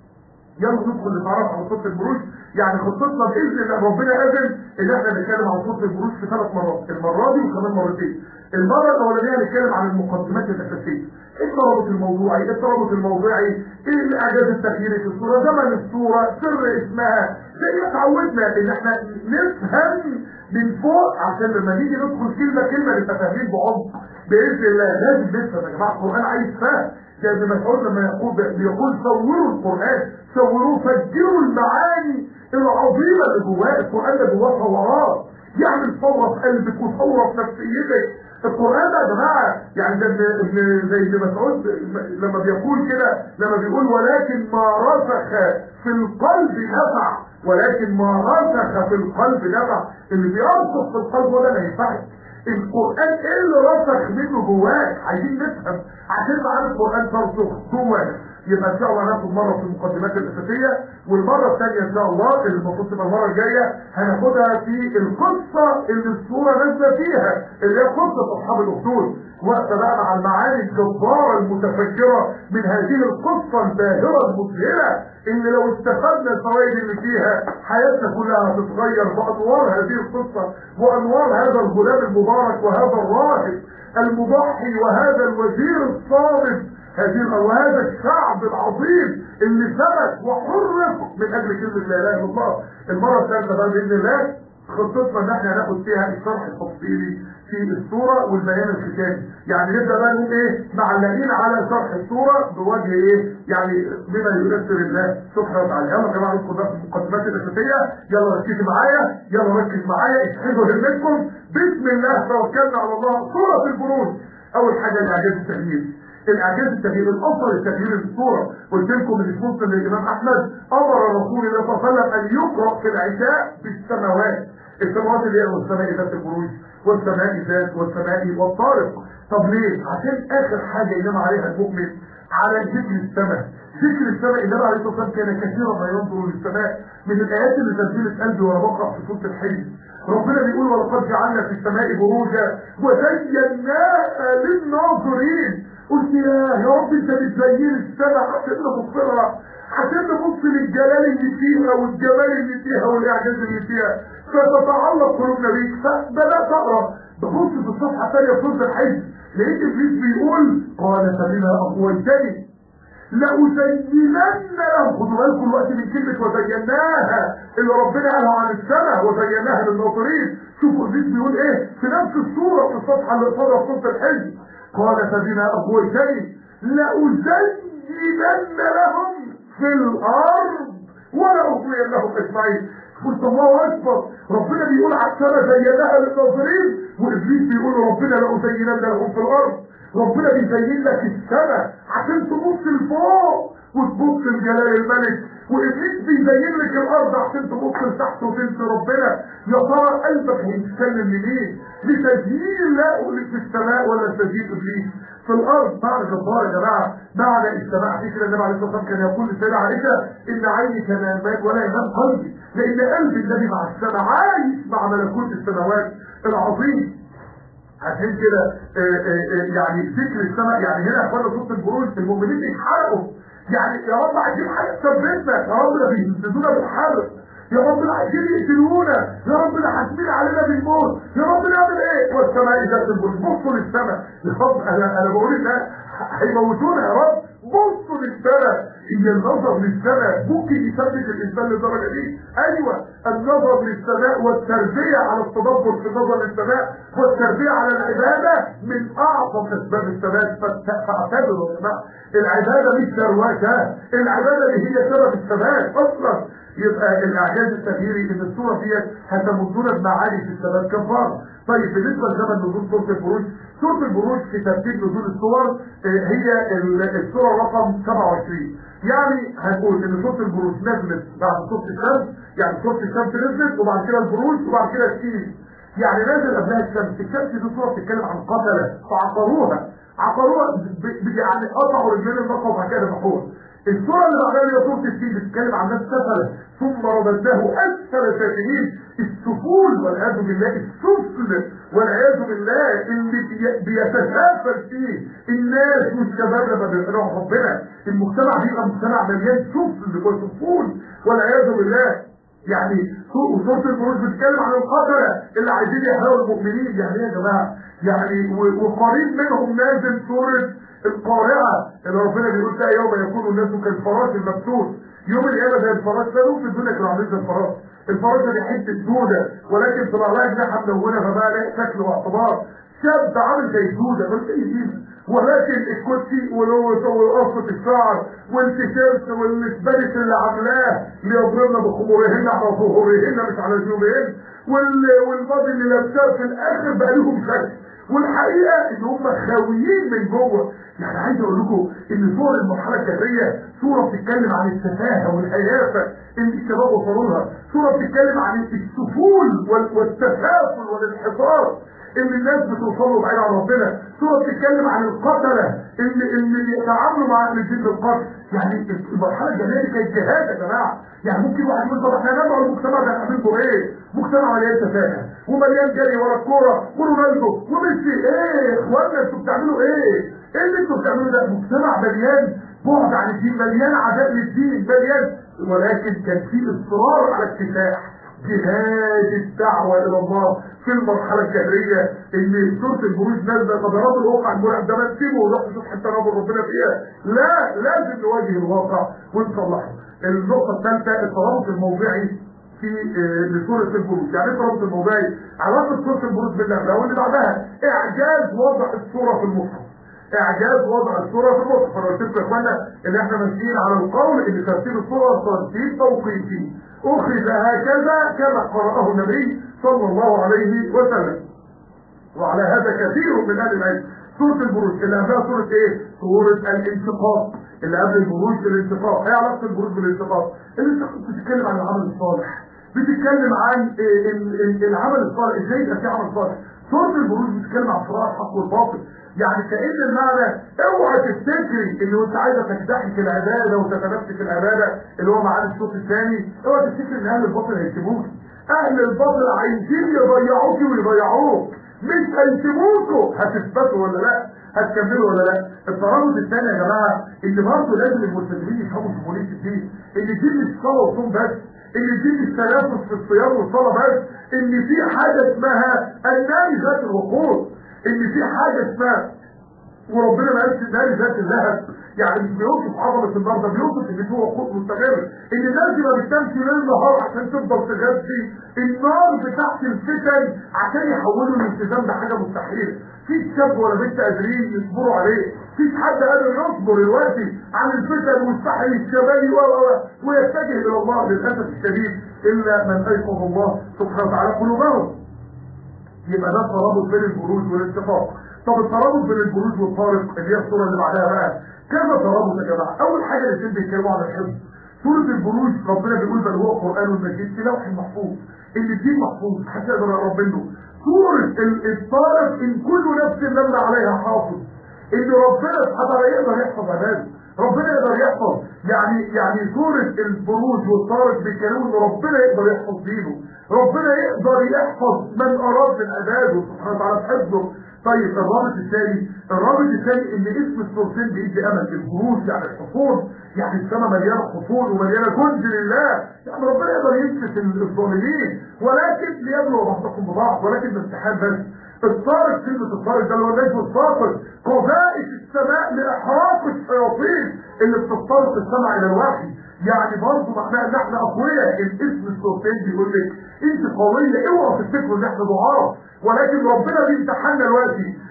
يلا ندخل نتعرف على صوت البروج يعني خطتنا باذن الله ربنا اذن ان احنا نتكلم عن صوت البروج في ثلاث مرات المره دي وكمان مرتين المره الاولانيه هنتكلم عن المقدمات الاساسيه ايه الترابط الموضوعي ايه الترابط الموضوعي ايه الاعجاز التخيلي في الصوره زمن الصوره سر اسمها زي ما اتعودنا ان احنا نفهم من فوق عشان لما نيجي ندخل كلمه كلمه نبقى فاهمين بعمق باذن الله لازم نفهم يا جماعه القران عايز فهم زي ابن مسعود لما يقول بيقول صوروا القران صوروه فجروا المعاني العظيمه اللي جواه القران ده جواه ثورات يعمل ثوره في قلبك وثوره في نفسيتك القران ده يا جماعه يعني ده ابن ابن- زي ابن مسعود لما بيقول كده لما بيقول ولكن ما رسخ في القلب نفع ولكن ما رسخ في القلب نفع اللي بيرسخ في القلب هو ده ما ينفعش القرآن ايه اللي رسخ منه جواك عايزين نفهم عشان معانا القرآن ترسخ جواك يبقى ان شاء الله هناخد مره في المقدمات الاساسيه والمره الثانيه ان شاء الله اللي المفروض تبقى المره الجايه هناخدها في القصه اللي الصوره نازله فيها اللي هي قصه اصحاب الاخدود وقت بقى مع المعاني الجباره المتفجره من هذه القصه الباهره المذهله اللي لو استفدنا الفوائد اللي فيها حياتنا كلها هتتغير بانوار هذه القصه وانوار هذا الغلام المبارك وهذا الراهب المضحي وهذا الوزير الصامد هذه وهذا الشعب العظيم اللي ثبت وحرق من اجل كلمه لا اله الا الله المره الثالثه بقى باذن الله خطتنا ان احنا هناخد فيها الشرح التفصيلي في الصوره والبيان الختامي يعني نبدا بقى نقول ايه معلقين على شرح الصوره بوجه ايه يعني بما ييسر الله سبحانه وتعالى يلا يا جماعه ندخل بقى في المقدمات الاساسيه يلا ركزوا معايا يلا ركز معايا اشحذوا همتكم بسم الله توكلنا على الله سوره البروج اول حاجه الاعجاز التغيير الاعجاز التغيير الافضل التغيير الصوره قلت لكم ان في مسلم للامام احمد امر رسول الله صلى الله عليه وسلم ان يقرا في العشاء بالسماوات السماوات اللي هي والسماء ذات البروج والسماء ذات والسماء والطارق طب ليه عشان اخر حاجه ينام عليها المؤمن على ذكر السماء ذكر السماء النبي عليه الصلاه والسلام كان كثيرا ما ينظر للسماء من الايات اللي تنزلت قلبي وانا بقرا في سوره الحج ربنا بيقول ولقد جعلنا في السماء بروجا وزيناها للناظرين قلت يا يا رب انت بتزين السماء عشان نبص لها عشان نبص للجلال اللي فيها والجمال اللي فيها والاعجاز اللي فيها فتتعلق قلوبنا بيك فبدات اقرا ببص في الصفحه الثانيه في سوره الحج لقيت ابليس بيقول قال فبما اغويتني لأزينن لهم خدوا بالكم الوقت من كلمة وزيناها اللي ربنا قالها عن السماء وزيناها للناظرين شوفوا ابليس بيقول ايه في نفس الصورة في الصفحة اللي قصادها في سورة الحج قال فبما أغويتني لأزينن لهم في الأرض ولأغوين لهم أجمعين قلت الله أكبر ربنا بيقول على السماء زيناها للناظرين وإبليس بيقول ربنا لأزينن لهم في الأرض ربنا بيزين لك السماء عشان تبص لفوق وتبص لجلال الملك وابليس بيزين لك الارض عشان تبص لتحت وتنسى ربنا يا ترى قلبك هيتسلم لمين لتزيين الله في السماء ولا لتزيين ابليس في الارض معنى جبار يا جماعه معنى السماء عشان كده النبي عليه الصلاه والسلام كان يقول للسيده عائشه ان عيني تنامان ولا ينام قلبي لان قلب النبي مع السماء عايش مع ملكوت السماوات العظيم عشان كده آه، آه، آه، يعني ذكر السماء يعني هنا اخوانا صوت البروج المؤمنين بيتحرقوا يعني يا رب عايزين حاجه تثبتنا يا رب ده بيهددونا بالحرق يا رب ده عايزين يقتلونا يا رب ده حاسبين علينا بالموت يا رب نعمل ايه والسماء ذات البروج بصوا للسماء يا رب انا انا بقول ان هيموتونا يا رب بصوا للسماء ان النظر للسماء ممكن يثبت الانسان للدرجه دي ايوه النظر للسماء والتربيه على التدبر في النظر للسماء والتربيه على العباده من اعظم اسباب الثبات فت- فاعتبروا يا جماعه العباده مش ثروات العباده اللي هي سبب الثبات اصلا يبقى الاعجاز التغييري ان الصوره ديت هتمدنا بمعاني في الثبات كفار طيب بالنسبه لزمن نزول سوره البروج سوره البروج في ترتيب نزول الصور هي السوره رقم 27 يعني هنقول ان سوره البروج نزلت بعد سوره الشمس يعني سوره الشمس نزلت وبعد كده البروج وبعد كده الشين يعني نازل قبلها الشمس الشمس دي صوره بتتكلم عن قتله فعقروها عقروها يعني قطعوا رجلين النقطه وبعد كده ذبحوها الصورة اللي بعدها اللي هي صورة الدين بتتكلم عن ناس سفلة ثم رددناه أسفل سافلين السفول والعياذ بالله السفل والعياذ بالله اللي بيتسافل فيه الناس والشباب لما بيقرأوا ربنا المجتمع بيبقى مجتمع مليان سفل وسفول والعياذ بالله يعني وصورة البروج بتتكلم عن القتلة اللي عايزين يحرقوا المؤمنين يعني ايه يا جماعة يعني وقريب منهم نازل سورة القارعة اللي ربنا بيقول فيها يوم يكون الناس كالفراش المبثوث يوم القيامة زي الفراش ده في الدنيا كانوا عاملين زي الفراش الفراش ده حتة دودة ولكن طلع لها جناحة ملونة فبقى لها شكل واعتبار شاب عامل زي الدودة قلت ايه دي ولكن الكرسي وقصة الشعر والتيشيرت والسبانيش اللي عاملاه ليضربنا بخمورهن على ظهورهن مش على جيوبهن والبادي اللي لابساه في الاخر بقى لهم شكل والحقيقه ان هم خاويين من جوه يعني عايز اقول لكم ان صور المرحله الجاهليه صوره بتتكلم عن التفاهه والهيافه اللي الشباب وصلوا لها صوره بتتكلم عن السفول والتفافل والانحطاط اللي الناس بتوصلوا بعيد عن ربنا صورة بتتكلم عن القتلة اللي اللي بيتعاملوا مع اهل الجن القتل يعني المرحلة الجاهلية دي كانت جهاد يا جماعة يعني ممكن واحد يقول طب احنا ندعو المجتمع ده نعملكم ايه؟ مجتمع مليان تفاهة ومليان جري ورا الكورة ورونالدو وميسي ايه يا اخوانا انتوا بتعملوا ايه؟ ايه اللي انتوا بتعملوه ده؟ مجتمع مليان بعد عن الدين مليان عداء للدين مليان ولكن كان في اصرار على الكفاح جهاد الدعوة إلى الله في المرحلة الجاهلية اللي سورة البروج نازلة قدرات الواقع المرعب ده ما نسيبه ونروح نشوف حتى نظر ربنا فيها لا لازم نواجه الواقع ونصلحه النقطة الثالثة الترابط الموضعي في لسورة البروج يعني ايه الترابط الموضعي علاقة سورة البروج بالله لو اللي بعدها اعجاز وضع السورة في المصحف اعجاز وضع الصورة في المصحف انا قلت لكم يا اخوانا ان احنا ماشيين على القول ان ترتيب الصورة ترتيب توقيتي اخذ هكذا كما قرأه النبي صلى الله عليه وسلم وعلى هذا كثير من اهل العلم سورة البروج اللي قبلها سورة ايه؟ سورة الانشقاق اللي قبل البروج الانشقاق ايه علاقة البروج بالانشقاق؟ الانشقاق بتتكلم عن العمل الصالح بتتكلم عن العمل الصالح ازاي يبقى في عمل صالح سورة البروج بتتكلم عن صراع الحق والباطل يعني كأن المعنى اوعى تفتكري ان انت عايزه تجتحي في العباده وتتنفسي في العباده اللي هو معانا الصوت الثاني اوعى تفتكري ان اهل الباطل هيسيبوك اهل الباطل عايزين يضيعوكي ويضيعوك مش هيسيبوكوا هتثبتوا ولا لا هتكملوا ولا لا الترابط الثاني يا جماعه ان برضه لازم الملتزمين يفهموا شموليه الدين ان الدين مش صلاه وصوم بس ان الدين مش تنافس في الصيام والصلاه بس ان في حاجه اسمها النار ذات الوقود ان في حاجة اسمها وربنا ما قالش النار ذات اللهب يعني مش بيوصف عظمة النار ده بيوصف ان في وقود مستمر ان الناس دي ما بتنامش ليل نهار عشان تفضل تغذي النار بتاعت الفتن عشان يحولوا الالتزام ده حاجة مستحيلة في شاب ولا بنت قادرين يصبروا عليه في حد قادر يصبر دلوقتي عن الفتن والسحر الشمالي و ويتجه الى الله للاسف الشديد الا من ايقظ الله سبحانه وتعالى قلوبهم يبقى ده ترابط بين البروج والانتفاق طب الترابط بين البروج والطارق اللي هي الصوره اللي بعدها بقى كذا ترابط يا جماعه اول حاجه الاثنين بيتكلموا عن الحفظ سوره البروج ربنا بيقول بل هو قران مجيد في لوح محفوظ اللي الدين محفوظ حتى يقدر يقرب منه سوره الطارق ان كل نفس لما عليها حافظ ان ربنا سبحانه يقدر يحفظ عباده ربنا يقدر يحفظ يعني يعني سورة البروج والطارق بيتكلموا ان ربنا يقدر يحفظ دينه ربنا يقدر يحفظ من اراد من عباده سبحانه وتعالى بحفظه طيب الرابط الثاني الرابط الثاني ان اسم الصورتين بيدي امل البروج يعني الحصول يعني السماء مليانه حصول ومليانه جند لله يعني ربنا يقدر يكشف الظالمين ولكن ليبلغ بعضكم ببعض ولكن بامتحان بس الطارق كلمة الطارق ده اللي هو النجم الصافر قذائف السماء لإحراق الشياطين اللي بتخترق السماء إلى الوحي يعني برضه معناها ان احنا اقوياء الاسم الصوتين بيقول لك انت قوية اوعى تفتكروا ان احنا ضعاف ولكن ربنا بيمتحنا دلوقتي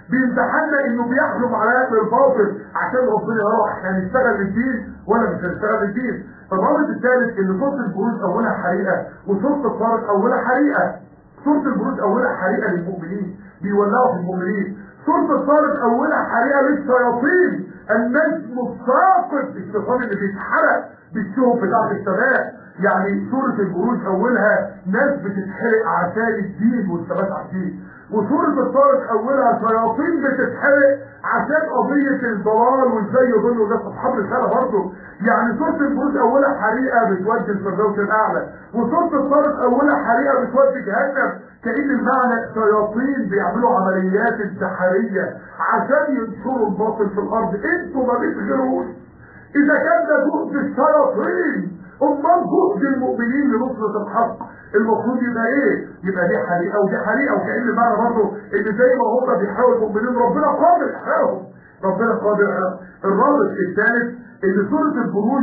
بيمتحنا انه بيحلم على اهل الباطل عشان ربنا يرى احنا هنشتغل للدين ولا مش هنشتغل للدين الرابط الثالث ان سوره البروج اولها حريقه وسوره الطارق اولها حريقه سوره البروج اولها حريقه للمؤمنين بيولعوا في المؤمنين سوره الطارق اولها حريقه للشياطين النجم الساقط الشيطان اللي بيتحرق بالشهب بتاعت السماء يعني سورة البروج أولها ناس بتتحرق عشان الدين والثبات على الدين وسورة الطارق أولها شياطين بتتحرق عشان قضية الضلال وازاي يضلوا الناس أصحاب الرسالة برضه يعني سورة البروج أولها حريقة بتودي الفردوس الأعلى وسورة الطارق أولها حريقة بتودي جهنم كأن المعنى شياطين بيعملوا عمليات انتحارية عشان ينشروا الباطل في الأرض انتوا ما بتغيروش إذا كان ده جهد الشياطين امال جهد المؤمنين لنصرة الحق المفروض يبقى ايه يبقى دي حريقه ودي حريقه وكأن المعنى برضه ان زي ما هم بيحاول المؤمنين ربنا قادر يحرقهم ربنا قادر يحرقهم الرابط الثالث ان سوره البروج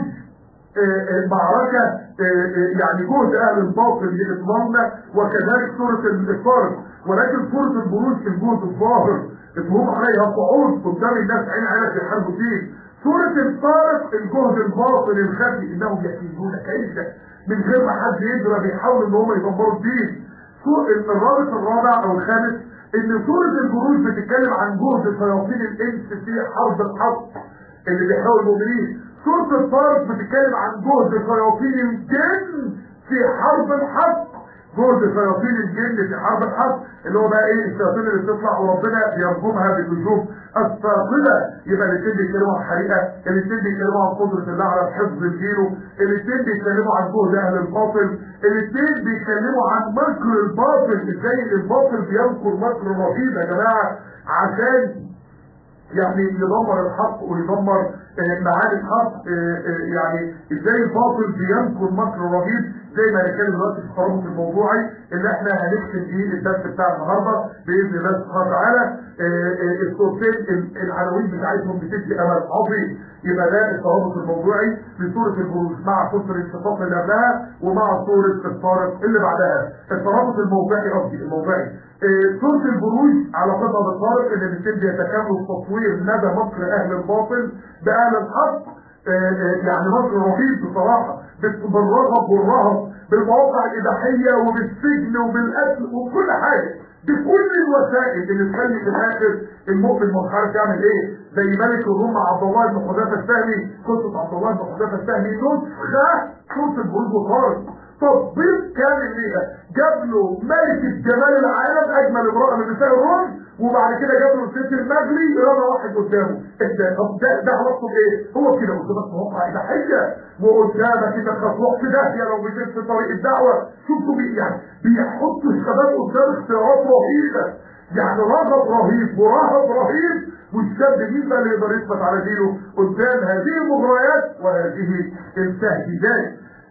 معركة يعني جهد اهل الباطل لإطماننا وكذلك سورة الفارق ولكن سورة البروج الجهد الظاهر هم عليها قعود قدام الناس عين عينك يحاربوا فيه سورة الطارق الجهد الباطل الخفي انهم يحيزون كيف من غير ما حد يدرى بيحاولوا ان هم يدمروا الدين الرابط الرابع او الخامس ان سورة البروج بتتكلم عن جهد شياطين الانس في حرب الحق اللي بيحاول المؤمنين سورة الطارق بتتكلم عن جهد شياطين الجن في حرب الحق جهد شياطين الجن في حرب الحق اللي هو بقى ايه الشياطين اللي بتطلع وربنا بيرجمها بالنجوم الثاقبه يبقى الاثنين بيتكلموا عن حريقه الاثنين بيتكلموا عن قدره الله على حفظ دينه الاثنين بيتكلموا عن جهد اهل الباطل الاثنين بيتكلموا عن مكر الباطل ازاي الباطل بينكر مكر رهيب يا جماعه عشان يعني يدمر الحق ويدمر معاني الحق يعني ازاي الباطل بينكر مكر رهيب زي ما هنتكلم دلوقتي في الترابط الموضوعي اللي احنا هنختم بيه الدرس بتاع النهارده باذن الله سبحانه وتعالى الصورتين العناوين بتاعتهم بتدي امل عظيم يبقى ده الترابط الموضوعي لسوره البروج مع سوره الانشقاق اللي قبلها ومع سوره الطارق اللي بعدها الترابط الموضعي قصدي الموضعي سوره البروج علاقتها بالطارق اللي بتدي تكامل تصوير ندى مكر اهل الباطل باهل الحق يعني مصر رهيب بصراحة بالرغب والرهب بالمواقع الإباحية وبالسجن وبالقتل وبكل حاجة بكل الوسائل اللي تخلي في الآخر المؤمن مش عارف يعمل إيه زي ملك الروم عبد الله بن حذافة السهمي قصة عبد الله بن حذافة السهمي نسخة صوت البروج وطارق تطبيق كامل ليها جاب له ملكة جمال العالم أجمل امرأة من نساء الروم وبعد كده جاب له الست المجري رمى واحد قدامه طب ده ده علاقته بايه؟ هو كده قدامك مواقع اباحيه وقدامك انك هتروح في داهيه لو مشيت في طريق الدعوه شفتوا بي يعني بيحطوا الشباب قدام اختيارات رهيبه يعني رغب رهيب ورهب رهيب والشاب مين بقى اللي يقدر يثبت على دينه قدام هذه المغريات وهذه التهديدات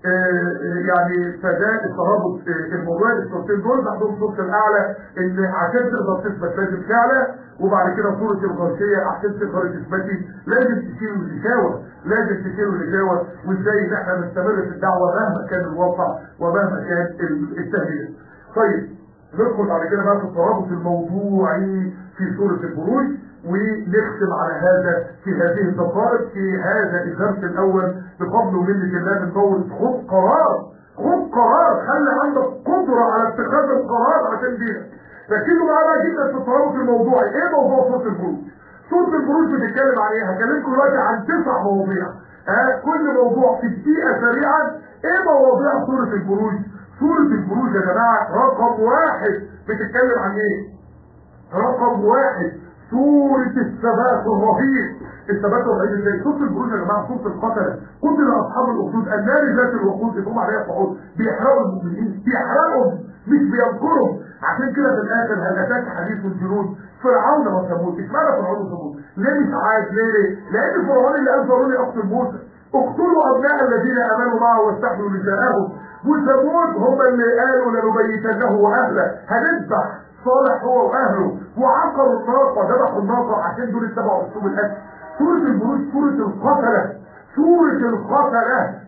يعني فده الترابط الموضوع الصورتين دول عندهم صورة الاعلى ان عشان تقدر تثبت لازم تعلى وبعد كده صورة الغرشية عشان تقدر تثبتي لازم تشيل الغشاوة لازم تشيل الغشاوة وازاي ان احنا نستمر في الدعوة مهما كان الواقع ومهما كان التهديد طيب ندخل بعد كده بقى في الترابط الموضوعي في سورة البروج ونختم على هذا في هذه الدقائق في هذا الدرس الاول بفضل ومنة الله من طول خذ قرار خذ قرار خلي عندك قدرة على اتخاذ القرار عشان دينك ركزوا معانا جدا في الترابط الموضوعي ايه موضوع سورة البروج سورة البروج بتتكلم عن ايه هكلمكم دلوقتي عن تسع مواضيع ها كل موضوع في دقيقة سريعا ايه مواضيع سورة البروج سورة البروج يا جماعة رقم واحد بتتكلم عن ايه رقم واحد سورة الثبات الرهيب الثبات الرهيب ازاي سورة البروج يا جماعة سورة القتلة قتل اصحاب الاخدود النار ذات الوقود اللي هم عليها صعود بيحرقوا المؤمنين بيحرقهم مش بينكرهم عشان كده في الاخر هل اتاك حديث الجنود فرعون وثمود اشمعنى فرعون وثمود ليه مش عارف ليه ليه لان فرعون اللي قال ضروري اقتل موسى اقتلوا ابناء الذين امنوا معه واستحملوا نساءهم وثمود هم اللي قالوا لنبيتنه واهله هنذبح صالح هو واهله وعقروا الناقه ذبحوا الناقه عشان دول اتبعوا اسلوب الاكل سوره البروج سوره القتله سوره القتله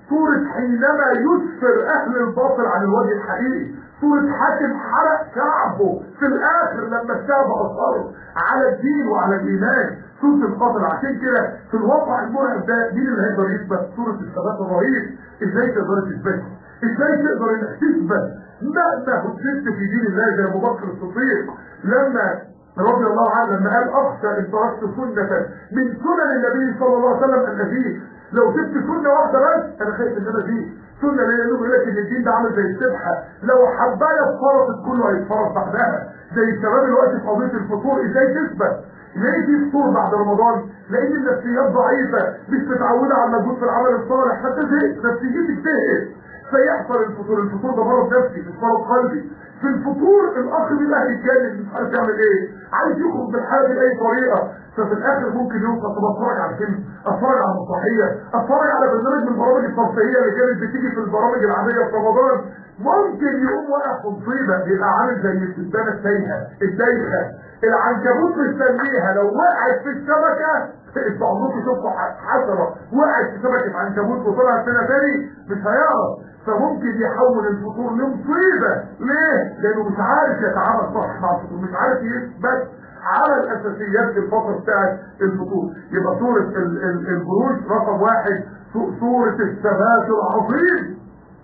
سورة حينما يسفر أهل الباطل عن الوجه الحقيقي سورة حاكم حرق شعبه في الآخر لما الشعب أصر على الدين وعلى الإيمان سورة القتل عشان كده في الواقع المرعب ده مين اللي هيقدر يثبت سورة الثبات الرهيب ازاي تقدر تثبت ازاي تقدر انك تثبت مهما كنت في دين الله زي ابو بكر الصديق لما رضي الله عنه لما قال اخشى ان تركت سنه من سنن النبي صلى الله عليه وسلم ان ازيد لو سبت سنه واحده بس انا خايف ان انا ازيد سنه ليه لانه بيقول لك ان الدين ده عامل زي السبحه لو حبايه اتفرطت كله هيتفرط بعدها زي الشباب دلوقتي في قضيه الفطور ازاي تثبت ليه في فطور بعد رمضان لان النفسيات ضعيفه مش متعوده على المجهود في العمل الصالح حتى زهقت نفسيتك زهقت فيحصل الفطور الفطور ده مرض نفسي مش مرض قلبي في الفطور الاخ بيبقى هيتجنن مش عارف يعمل ايه عايز يخرج من الحاله باي طريقه ففي الاخر ممكن يوصل طب اتفرج على فيلم اتفرج على مسرحيه اتفرج على برنامج من البرامج الترفيهيه اللي كانت بتيجي في البرامج العاديه في رمضان ممكن يقوم واقع في مصيبه يبقى عامل زي السدانه التايهه الدايخه العنكبوت مستنيها لو وقعت في الشبكه انتوا عمركم شفتوا حشره وقعت في شبكه عنكبوت وطلعت منها تاني مش هيعرف فممكن يحول الفطور لمصيبه ليه؟ لانه مش عارف يتعامل صح مع الفطور مش عارف يثبت على الاساسيات في الفتره بتاعت الفطور يبقى سوره البروج رقم واحد سوره الثبات العظيم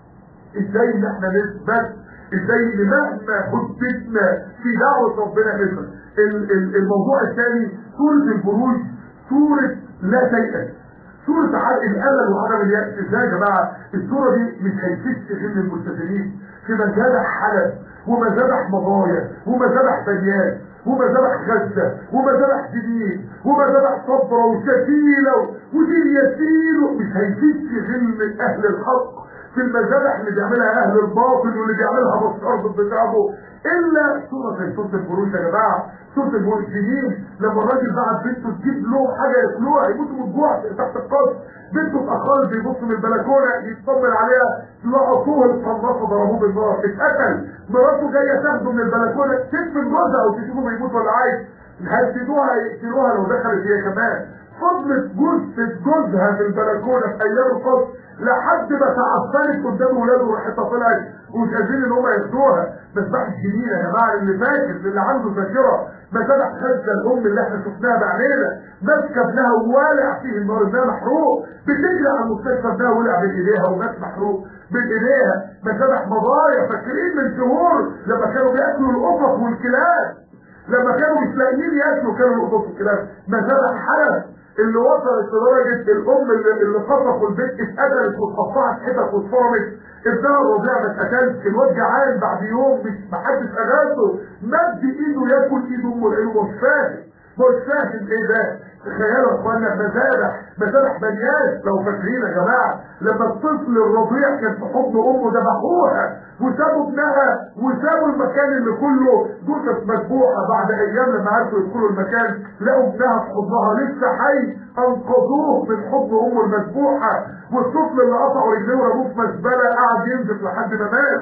ازاي ان احنا نثبت ازاي ان مهما حددنا في دعوه ربنا نثبت الموضوع الثاني سوره البروج سوره لا تيأس سورة عدل الأمل وعدم اليأس ازاي يا جماعة السورة دي مش هيفش غير الملتزمين في مذابح حلب ومذابح مضايا ومذابح بنيان ومذابح غزة ومذابح جديد ومذابح صبرة وشتيلة ودين يسير مش هيفش غير أهل الحق في المذابح اللي بيعملها أهل الباطل واللي بيعملها بشار بشعبه إلا سورة زي سورة البروج يا جماعة سورة المرسلين لما الراجل بعت بنته تجيب له حاجة ياكلوها يموتوا من الجوع تحت القصر بنته اتأخرت بيبص من البلكونة يطمن عليها لقطوه القناصة ضربوه بالنار اتقتل مراته جاية تاخده من البلكونة تدفن جوزها وتشوفه بيموت ولا عايش هيسيبوها يقتلوها لو دخلت هي كمان فضلت جثة جوزها في البلكونة في أيام القصر لحد ما تعفنت قدام ولاده وراحتها طلعت ومش قادرين ان هم ياخدوها مذبح الجميل يا جماعه اللي فاكر اللي عنده ذاكره مذبح خزه الام اللي احنا شفناها بعينينا ماسكه ابنها ووالع فيه النار ابنها محروق بتجري على المستشفى ابنها ولع بين ايديها ومات محروق بين ايديها مذبح مضايا فاكرين من شهور لما كانوا بياكلوا القطط والكلاب لما كانوا مش لاقيين ياكلوا كانوا القطط والكلاب مذبح حلب اللي وصلت لدرجة الأم اللي, اللي خطفوا البيت اتقتلت واتقطعت حتت واتفرمت ابنها الرضيع ما اتقتلش الواد جعان بعد يوم مش محدش أغاثه مد إيده ياكل إيده أمه العين مش فاهم مش فاهم إيه ده تخيلوا يا اخوانا مذابح مذابح بنيان لو فاكرين يا جماعه لما الطفل الرضيع كان في حضن امه ذبحوها وسابوا ابنها وسابوا المكان اللي كله جثث مذبوحه بعد ايام لما عرفوا يدخلوا المكان لقوا ابنها في حضنها لسه حي انقذوه من حضن امه المذبوحه والطفل اللي قطعوا رجليه ورموه في مزبله قعد ينزف لحد ما مات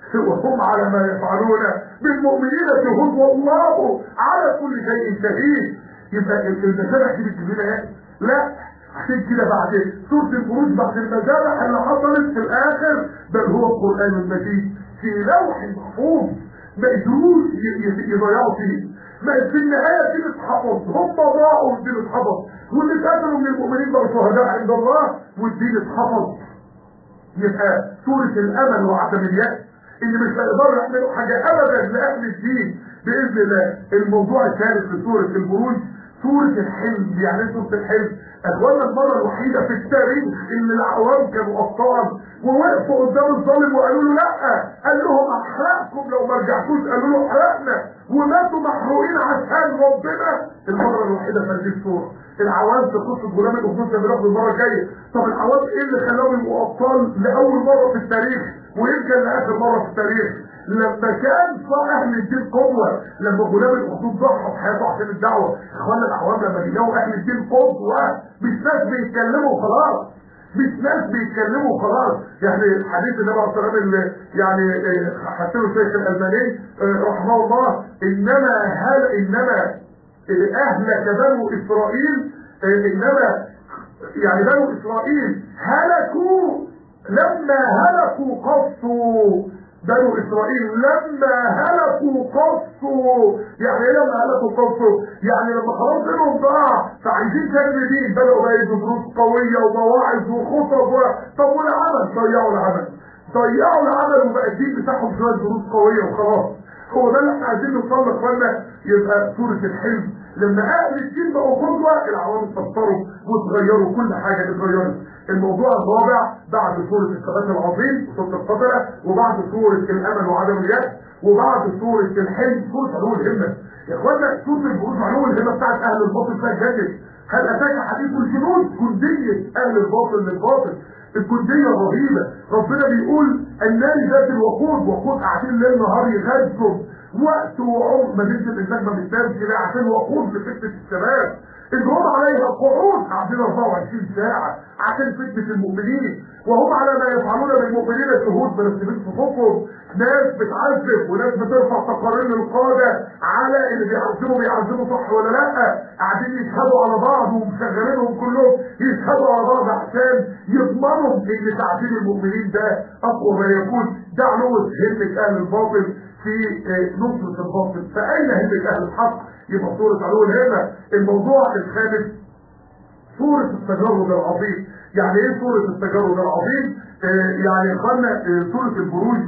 وهم على ما يفعلون بالمؤمنين شهود والله على كل شيء شهيد يبقى المذابح دي بالكبيرة ايه؟ لا عشان كده بعد سورة الخروج بعد المذابح اللي حصلت في الآخر بل هو القرآن المجيد في لوح محفوظ ما قدروش يضيعوا فيه ما في النهاية دي اتحفظ هم ضاعوا والدين اتحفظ واللي اتقتلوا من المؤمنين بقوا شهداء عند الله والدين اتحفظ يبقى سورة الأمل وعدم اليأس اللي مش هيقدروا يعملوا حاجة أبدا لأهل الدين بإذن الله الموضوع الثالث في سورة البروج سورة الحلم يعني ايه سورة الحلم اخوانا المرة الوحيدة في التاريخ ان العوام كانوا ابطال ووقفوا قدام الظالم وقالوا له لا قال لهم احرقكم لو ما رجعتوش قالوا له احرقنا وماتوا محروقين عشان ربنا المرة الوحيدة في هذه السورة العوام في قصة غلام الاخدود ده بناخد المرة الجاية طب العوام ايه اللي خلاهم يبقوا ابطال لاول مرة في التاريخ ويمكن لاخر مرة في التاريخ لما كان اهل الدين قدوة لما غلام الاخدود ضحى بحياته عشان الدعوة اخوانا العوام لما بيلاقوا اهل الدين قدوة مش ناس بيتكلموا خلاص مش ناس بيتكلموا خلاص يعني حديث النبي عليه الصلاه والسلام يعني حسنه الشيخ الالماني رحمه الله انما هل انما اهلك بنو اسرائيل انما يعني بنو اسرائيل هلكوا لما هلكوا قصوا بنو اسرائيل لما هلكوا قصوا يعني ايه لما هلكوا قصوا يعني لما خلاص دينهم ضاع فعايزين تاني دين بدأوا بقى يدوا دروس قوية ومواعظ وخطب و... طب والعمل ضيعوا العمل ضيعوا العمل وبقى الدين بتاعهم شوية دروس قوية وخلاص هو ده اللي احنا عايزين نوصل له اخوانا يبقى سورة الحلم لما اهل الدين بقوا قدوة العوام اتفطروا واتغيروا كل حاجة اتغيرت الموضوع الرابع بعد سورة الثبات العظيم سورة القدرة وبعد سورة الامل وعدم اليأس وبعد سورة الحلم سورة علو الهمة يا اخوانا سورة البروج علو الهمة بتاعت اهل الباطل فيها جدل هل اتاك حديث الجنود جندية اهل الباطل للباطل الجندية رهيبة ربنا بيقول النار ذات الوقود وقود قاعدين ليل نهار يغزوا وقت وعمر ما نزل النجمة من الثلج كده عشان وقود لفتنة الشباب اللي هم عليها قعود قاعدين 24 ساعة عشان فتنة المؤمنين وهم على ما يفعلون بالمؤمنين شهود مرتبين صفوفهم ناس بتعذب وناس بترفع تقارير للقادة على اللي بيعذبوا بيعذبوا صح ولا لا قاعدين يشهدوا على بعض ومشغلينهم كلهم يشهدوا على بعض عشان يضمنوا ان تعذيب المؤمنين ده اقوى ما يكون ده علو همة اهل الباطل في نصرة الباطل فأين همة أهل الحق يبقى صورة علو الهمة الموضوع الخامس صورة التجرد العظيم يعني ايه صورة التجرد العظيم آه يعني اخوانا آه صورة البروج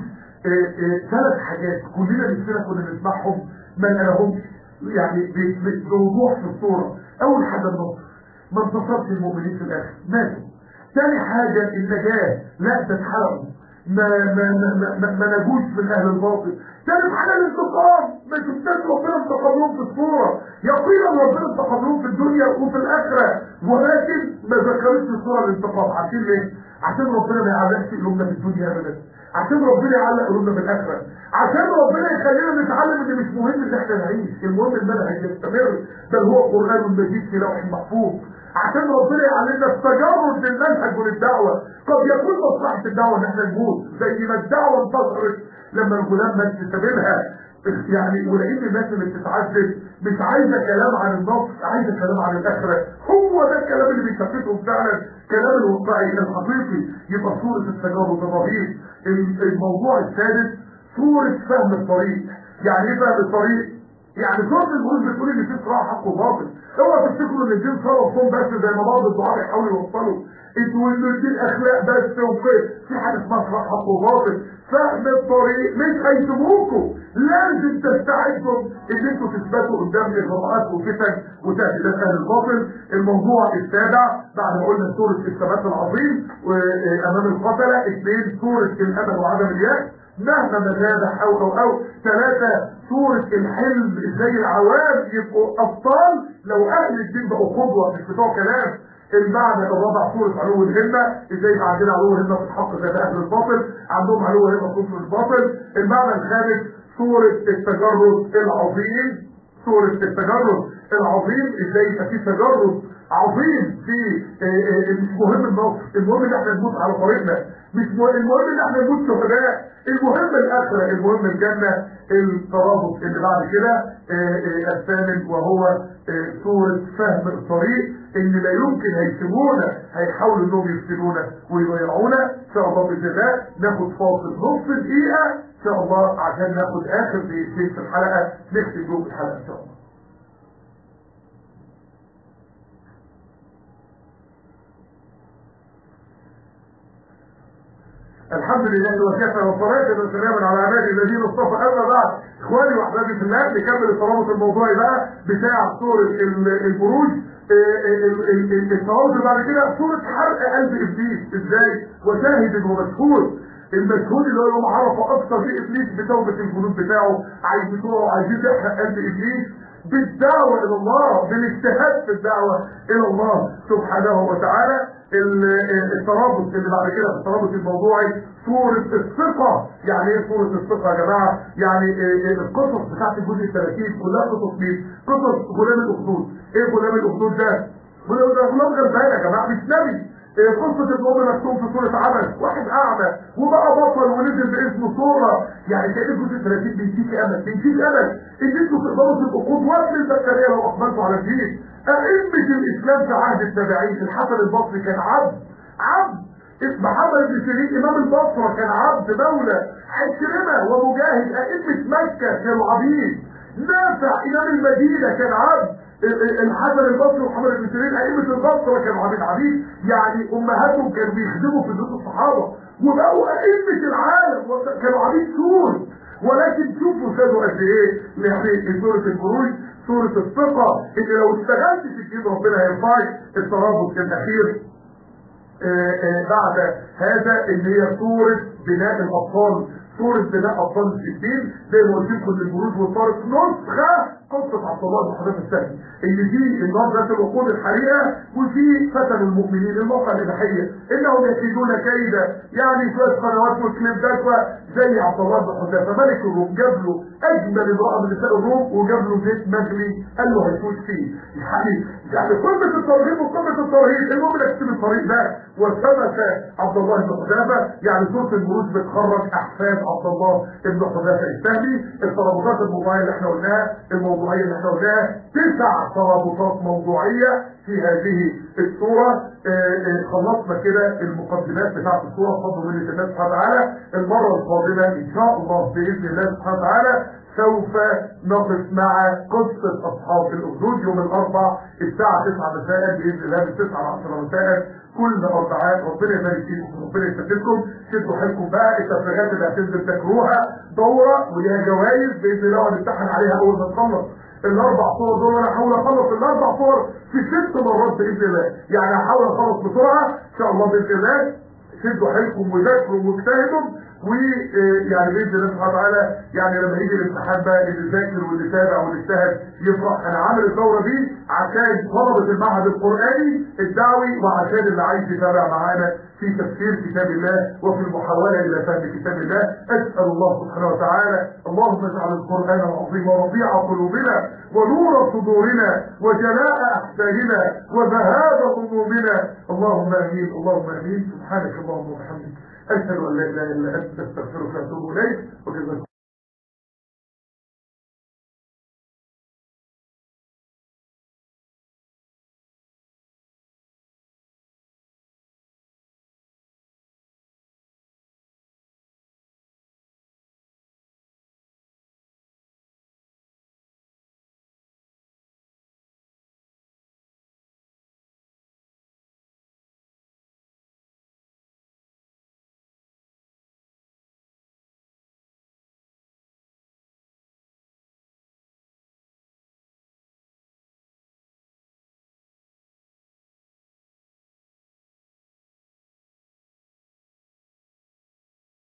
ثلاث آه حاجات كلنا نفسنا كنا نسمعهم ما نلاقيهمش يعني بوضوح في الصورة اول حاجة النصر ما انتصرش المؤمنين في الاخر ماتوا ثاني حاجة النجاة لا تتحرقوا ما ما ما ما, ما نجوش من اهل الباطل ثالث حاجه الانتقام ما شفتش ربنا انتقم لهم في الصوره يقينا ربنا انتقم لهم في الدنيا وفي الاخره ولكن ما ذكرتش في الصوره الانتقام عشان ليه؟ عشان ربنا ما يعلقش قلوبنا في الدنيا ابدا عشان ربنا يعلق قلوبنا في الاخره عشان ربنا يخلينا نتعلم ان مش مهم ان احنا نعيش المهم المنهج يستمر بل هو قران مجيد في لوح محفوظ عشان ربنا يعلمنا التجرد للمنهج وللدعوة قد يكون مصلحة الدعوة ان احنا نموت زي ما الدعوة انتصرت لما الغلام مات سببها يعني ولقيت الناس اللي بتتعذب مش عايزه كلام عن النصر عايزه كلام عن الاخره هو ده الكلام اللي بيثبتهم فعلا كلام الواقعي الحقيقي يبقى صوره التجارب الرهيب الموضوع السادس صوره فهم الطريق يعني ايه فهم الطريق يعني صوره البروج بتقول ان في صراع حق وباطل اوعى تفتكروا ان الدين صار وصوم بس زي ما بعض الدعاء بيحاولوا يوصلوا انتوا ان الدين اخلاق بس وكده في حاجه اسمها صراع حق وباطل فهم الطريق مش هيسيبوكوا لازم تستعدوا ان انتوا تثبتوا قدام اغراءات وفتن وتهديدات اهل الباطل الموضوع السابع بعد ما قلنا سوره الثبات العظيم وامام القتله اثنين سوره الامل وعدم الياس مهما ما زاد او او او ثلاثة سورة الحلم ازاي العوام يبقوا ابطال لو اهل الدين بقوا قدوة مش بتوع كلام المعنى الرابع سورة علو الهمة ازاي يبقى عندنا علو همة في الحق زي اهل الباطل عندهم علو همة في كفر الباطل المعنى الخامس سورة التجرد العظيم سورة التجرد العظيم ازاي يبقى في تجرد عظيم في مش مهم النصر المهم ان احنا نموت على طريقنا مش المهم ان احنا نموت شهداء المهم الاخره المهم الجنه الترابط اللي بعد كده الثامن وهو سوره فهم الطريق ان لا يمكن هيسيبونا هيحاولوا انهم يفتنونا ويضيعونا ان شاء الله باذن الله ناخد فاصل نص دقيقه ان شاء الله عشان ناخد اخر دقيقتين في الحلقه نختم يوم الحلقه ان شاء الله الحمد لله وكفى والصلاة والسلام على عباده الذين اصطفى أما بعد إخواني وأحبابي في الله نكمل الترابط الموضوعي بقى بتاع سورة البروج الترابط اللي بعد كده سورة حرق قلب إبليس إزاي وشاهد ومشهود المشهود اللي هو يوم عرفه أكثر في إبليس بتوبة الجنود بتاعه عايز بتوعه عايزين يحرق قلب إبليس بالدعوة إلى الله بالاجتهاد في الدعوة إلى الله سبحانه وتعالى الترابط اللي بعد كده في الترابط الموضوعي صورة الثقة يعني ايه صورة الثقة يا جماعة يعني القصص بتاعت الجزء الثلاثين كلها قصص مين قصص غلام الاخدود ايه غلام الاخدود ده غلام ده غلام غلبان يا جماعة مش نبي قصة الأم مكتوب في سورة عمل واحد أعمى وبقى بطل ونزل باسمه صورة يعني كأن الجزء الثلاثين بيديك أمل بيديك أمل إن أنتوا تقدروا تبقوا قدوات للبشرية لو أقبلتوا على الدين أئمة الإسلام في عهد التابعين الحسن البصري كان عبد عبد محمد بن سيرين امام البصره كان عبد مولى عكرمه ومجاهد ائمه مكه كانوا عبيد نافع امام المدينه كان عبد الحسن البصري ومحمد بن سيرين ائمه البصره كانوا عبيد عبيد يعني امهاتهم كانوا بيخدموا في بيوت الصحابه وبقوا ائمه العالم كانوا عبيد سور ولكن شوفوا خدوا قد ايه يعني سوره الخروج سوره الثقه ان لو اشتغلت في الدين ربنا هينفعك الترابط الاخير آآ آآ بعد هذا اللي هي سوره بناء الاطفال سوره بناء اطفال الدين زي ما قلت لكم البروج والطارق نسخه قصه عبد الله بن حذيفه السهمي اللي دي النار ذات الوقود الحريقه وفي فتن المؤمنين الموقع الاباحيه انهم يكيدون كيدا يعني شويه قنوات وكليبات زي عبد الله بن حذيفه ملك الروم جاب له اجمل امراه من نساء الروم وجاب له زيت مغلي قال له هيفوت فيه يعني يعني قمه الترغيب وقمه الترهيب المهم انك تسيب الطريق ده وثبت عبد الله بن حذيفه يعني سوره البروج بتخرج احفاد عبد الله بن حذيفه السهمي الترابطات الموضوعيه اللي احنا قلناها الموضوعيه اللي احنا قلناها تسع ترابطات موضوعيه في هذه الصوره اه اه خلصنا كده المقدمات بتاعت الصوره بفضل من الله سبحانه وتعالى المره القادمه ان شاء الله باذن الله سبحانه وتعالى سوف نقف مع قصة أصحاب الأخدود يوم الأربع الساعة 9 مساء بإذن الله من 9 ل 10 مساء كل أربعات ربنا يبارك فيكم ربنا يسددكم شدوا حيلكم بقى التفريغات اللي هتنزل تكروها دورة وليها جوائز بإذن الله وهنمتحن عليها أول ما نخلص الأربع صور دول أنا هحاول أخلص الأربع صور في ست مرات بإذن الله يعني هحاول أخلص بسرعة إن شاء الله بإذن الله شدوا حيلكم وذاكروا واجتهدوا ويعني باذن الله سبحانه وتعالى يعني لما يجي الامتحان بقى اللي ذاكر واللي تابع واللي اجتهد يفرح انا عامل الدوره دي عشان طلبه المعهد القراني الدعوي وعشان اللي عايز يتابع معانا في تفسير كتاب الله وفي المحاوله الى فهم كتاب الله اسال الله سبحانه وتعالى اللهم اجعل القران العظيم ربيع قلوبنا ونور صدورنا وجلاء احساننا وذهاب همومنا اللهم امين اللهم امين سبحانك اللهم وبحمدك أشهد أن لا إله إلا أنت أستغفرك وأتوب إليك وجزاكم